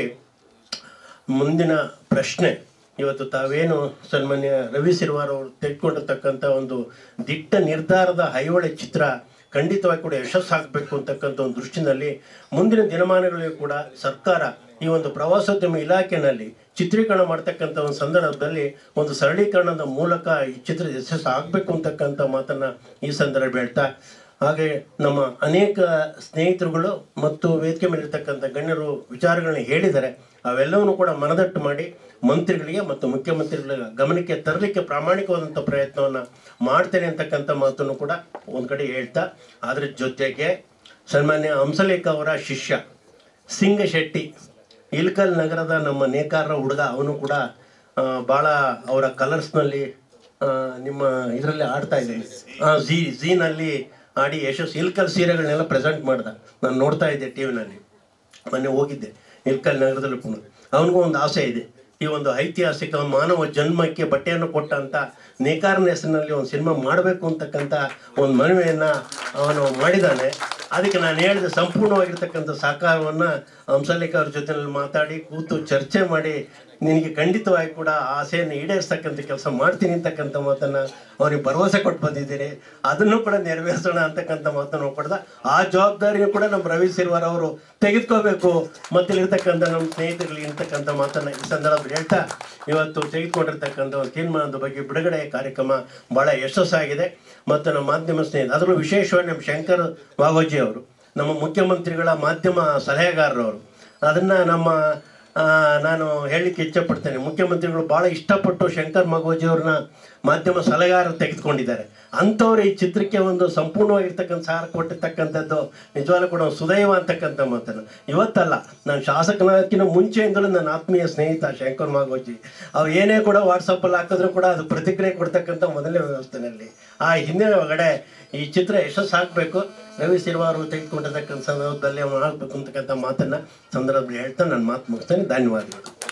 ಮುಂದಿನ ಪ್ರಶ್ನೆ ಇವತ್ತು ತಾವೇನು ಸನ್ಮಾನ್ಯ ರವಿ ಸಿರ್ವಾರ್ ಅವರು ತೆಗೆದುಕೊಂಡಿರ್ತಕ್ಕಂಥ ಒಂದು ದಿಟ್ಟ ನಿರ್ಧಾರದ ಐಹೊಳೆ ಚಿತ್ರ ಖಂಡಿತವಾಗಿ ಕೂಡ ಯಶಸ್ಸಾಗಬೇಕು ಅಂತಕ್ಕಂಥ ಒಂದು ದೃಷ್ಟಿನಲ್ಲಿ ಮುಂದಿನ ದಿನಮಾನಗಳಿಗೂ ಕೂಡ ಸರ್ಕಾರ ಈ ಒಂದು ಪ್ರವಾಸೋದ್ಯಮ ಇಲಾಖೆಯಲ್ಲಿ ಚಿತ್ರೀಕರಣ ಮಾಡ್ತಕ್ಕಂಥ ಒಂದು ಸಂದರ್ಭದಲ್ಲಿ ಒಂದು ಸರಳೀಕರಣದ ಮೂಲಕ ಈ ಚಿತ್ರ ಯಶಸ್ಸು ಆಗಬೇಕು ಅಂತಕ್ಕಂಥ ಮಾತನ್ನ ಈ ಸಂದರ್ಭ ಹೇಳ್ತಾ ಹಾಗೆ ನಮ್ಮ ಅನೇಕ ಸ್ನೇಹಿತರುಗಳು ಮತ್ತು ವೇದಿಕೆ ಮೇಲಿರ್ತಕ್ಕಂಥ ಗಣ್ಯರು ವಿಚಾರಗಳನ್ನ ಹೇಳಿದ್ದಾರೆ ಅವೆಲ್ಲವನ್ನು ಕೂಡ ಮನದಟ್ಟು ಮಾಡಿ ಮಂತ್ರಿಗಳಿಗೆ ಮತ್ತು ಮುಖ್ಯಮಂತ್ರಿಗಳ ಗಮನಕ್ಕೆ ತರಲಿಕ್ಕೆ ಪ್ರಾಮಾಣಿಕವಾದಂಥ ಪ್ರಯತ್ನವನ್ನು ಮಾಡ್ತೇನೆ ಅಂತಕ್ಕಂಥ ಮಾತನ್ನು ಕೂಡ ಒಂದು ಕಡೆ ಹೇಳ್ತಾ ಅದ್ರ ಜೊತೆಗೆ ಸನ್ಮಾನ್ಯ ಹಂಸಲೇಖ ಅವರ ಶಿಷ್ಯ ಸಿಂಗ ಶೆಟ್ಟಿ ಇಲ್ಕಲ್ ನಗರದ ನಮ್ಮ ನೇಕಾರರ ಹುಡುಗ ಅವನು ಕೂಡ ಆ, ಭಾಳ ಅವರ ಕಲರ್ಸ್ನಲ್ಲಿ ನಿಮ್ಮ ಇದರಲ್ಲಿ ಆಡ್ತಾ ಇದ್ದೀನಿ ಜಿ ಝೀನಲ್ಲಿ ಆಡಿ ಯಶಸ್ಸು ಇಲ್ಕಲ್ ಸೀರೆಗಳನ್ನೆಲ್ಲ ಪ್ರೆಸೆಂಟ್ ಮಾಡ್ದ ನಾನು ನೋಡ್ತಾ ಇದ್ದೆ ಟಿ ವಿನಲ್ಲಿ ಮೊನ್ನೆ ಹೋಗಿದ್ದೆ ಇಲ್ಕಲ್ ನಗರದಲ್ಲೂ ಕೂಡ ಅವನಿಗೂ ಒಂದು ಆಸೆ ಇದೆ ಈ ಒಂದು ಐತಿಹಾಸಿಕ ಮಾನವ ಜನ್ಮಕ್ಕೆ ಬಟ್ಟೆಯನ್ನು ಕೊಟ್ಟಂತ ನೇಕಾರನ ಹೆಸರಿನಲ್ಲಿ ಒಂದು ಸಿನಿಮಾ ಮಾಡಬೇಕು ಅಂತಕ್ಕಂಥ ಒಂದು ಮನವಿಯನ್ನು ಅವನು ಮಾಡಿದ್ದಾನೆ ಅದಕ್ಕೆ ನಾನು ಹೇಳಿದ ಸಂಪೂರ್ಣವಾಗಿರ್ತಕ್ಕಂಥ ಸಹಕಾರವನ್ನು ಹಂಸಲೇಖ ಅವ್ರ ಜೊತೆನಲ್ಲಿ ಮಾತಾಡಿ ಕೂತು ಚರ್ಚೆ ಮಾಡಿ ನಿನಗೆ ಖಂಡಿತವಾಗಿ ಕೂಡ ಆ ಆಸೆಯನ್ನು ಈಡೇರಿಸ್ತಕ್ಕಂಥ ಕೆಲಸ ಮಾಡ್ತೀನಿ ಅಂತಕ್ಕಂಥ ಮಾತನ್ನು ಅವನಿಗೆ ಭರವಸೆ ಕೊಟ್ಟು ಬಂದಿದ್ದೀನಿ ಅದನ್ನು ಕೂಡ ನೆರವೇರಿಸೋಣ ಅಂತಕ್ಕಂಥ ಮಾತನ್ನು ಪಡೆದ ಆ ಜವಾಬ್ದಾರಿಯೂ ಕೂಡ ನಮ್ಮ ರವಿ ಸಿರ್ವಾರ್ ಅವರು ತೆಗೆದುಕೋಬೇಕು ಮತ್ತೆ ಇರ್ತಕ್ಕಂಥ ನಮ್ಮ ಸ್ನೇಹಿತರಲ್ಲಿ ಇರ್ತಕ್ಕಂಥ ಮಾತನ್ನು ಈ ಸಂದರ್ಭದಲ್ಲಿ ಹೇಳ್ತಾ ಇವತ್ತು ತೆಗೆದುಕೊಂಡಿರ್ತಕ್ಕಂಥ ಒಂದು ತೀರ್ಮಾನದ ಬಗ್ಗೆ ಬಿಡುಗಡೆ ಕಾರ್ಯಕ್ರಮ ಬಹಳ ಯಶಸ್ಸಾಗಿದೆ ಮತ್ತು ನಮ್ಮ ಮಾಧ್ಯಮ ಸ್ನೇಹಿತ ಅದರಲ್ಲೂ ವಿಶೇಷವಾಗಿ ನಮ್ಮ ಶಂಕರ್ ಬಾಗೋಜಿ ಅವರು ನಮ್ಮ ಮುಖ್ಯಮಂತ್ರಿಗಳ ಮಾಧ್ಯಮ ಸಲಹೆಗಾರರವರು ಅದನ್ನ ನಮ್ಮ ಆ, ನಾನು ಹೇಳಲಿಕ್ಕೆ ಇಚ್ಛಪಡ್ತೇನೆ ಮುಖ್ಯಮಂತ್ರಿಗಳು ಭಾಳ ಇಷ್ಟಪಟ್ಟು ಶಂಕರ್ ಮಗೋಜಿ ಅವ್ರನ್ನ ಮಾಧ್ಯಮ ಸಲಹೆಗಾರ ತೆಗೆದುಕೊಂಡಿದ್ದಾರೆ ಅಂಥವ್ರು ಈ ಚಿತ್ರಕ್ಕೆ ಒಂದು ಸಂಪೂರ್ಣವಾಗಿರ್ತಕ್ಕಂಥ ಸಾರ ಕೊಟ್ಟಿರ್ತಕ್ಕಂಥದ್ದು ನಿಜವಾಗ್ಲೂ ಕೂಡ ಒಂದು ಸುದೈವ ಅಂತಕ್ಕಂಥ ಮಾತನ್ನು ಇವತ್ತಲ್ಲ ನಾನು ಶಾಸಕನಾಗಿನ ಮುಂಚೆಯಿಂದಲೂ ನನ್ನ ಆತ್ಮೀಯ ಸ್ನೇಹಿತ ಶಂಕರ್ ಮಾಗೋಜಿ ಅವ್ರು ಏನೇ ಕೂಡ ವಾಟ್ಸಪ್ಪಲ್ಲಿ ಹಾಕಿದ್ರು ಕೂಡ ಅದು ಪ್ರತಿಕ್ರಿಯೆ ಕೊಡ್ತಕ್ಕಂಥ ಮೊದಲನೇ ವ್ಯವಸ್ಥೆನಲ್ಲಿ ಆ ಹಿನ್ನೆಲೆ ಒಳಗಡೆ ಈ ಚಿತ್ರ ಯಶಸ್ಸಾಗಬೇಕು ರವಿ ಸಿರ್ವಾರು ತೆಗೆದುಕೊಂಡಿರ್ತಕ್ಕಂಥ ಸಂದರ್ಭದಲ್ಲಿ ಅವನು ಆಗಬೇಕು ಅಂತಕ್ಕಂಥ ಮಾತನ್ನ ಸಂದರ್ಭದಲ್ಲಿ ಹೇಳ್ತಾ ನಾನು ಮಾತು ಮುಗಿಸ್ತೇನೆ ಧನ್ಯವಾದಗಳು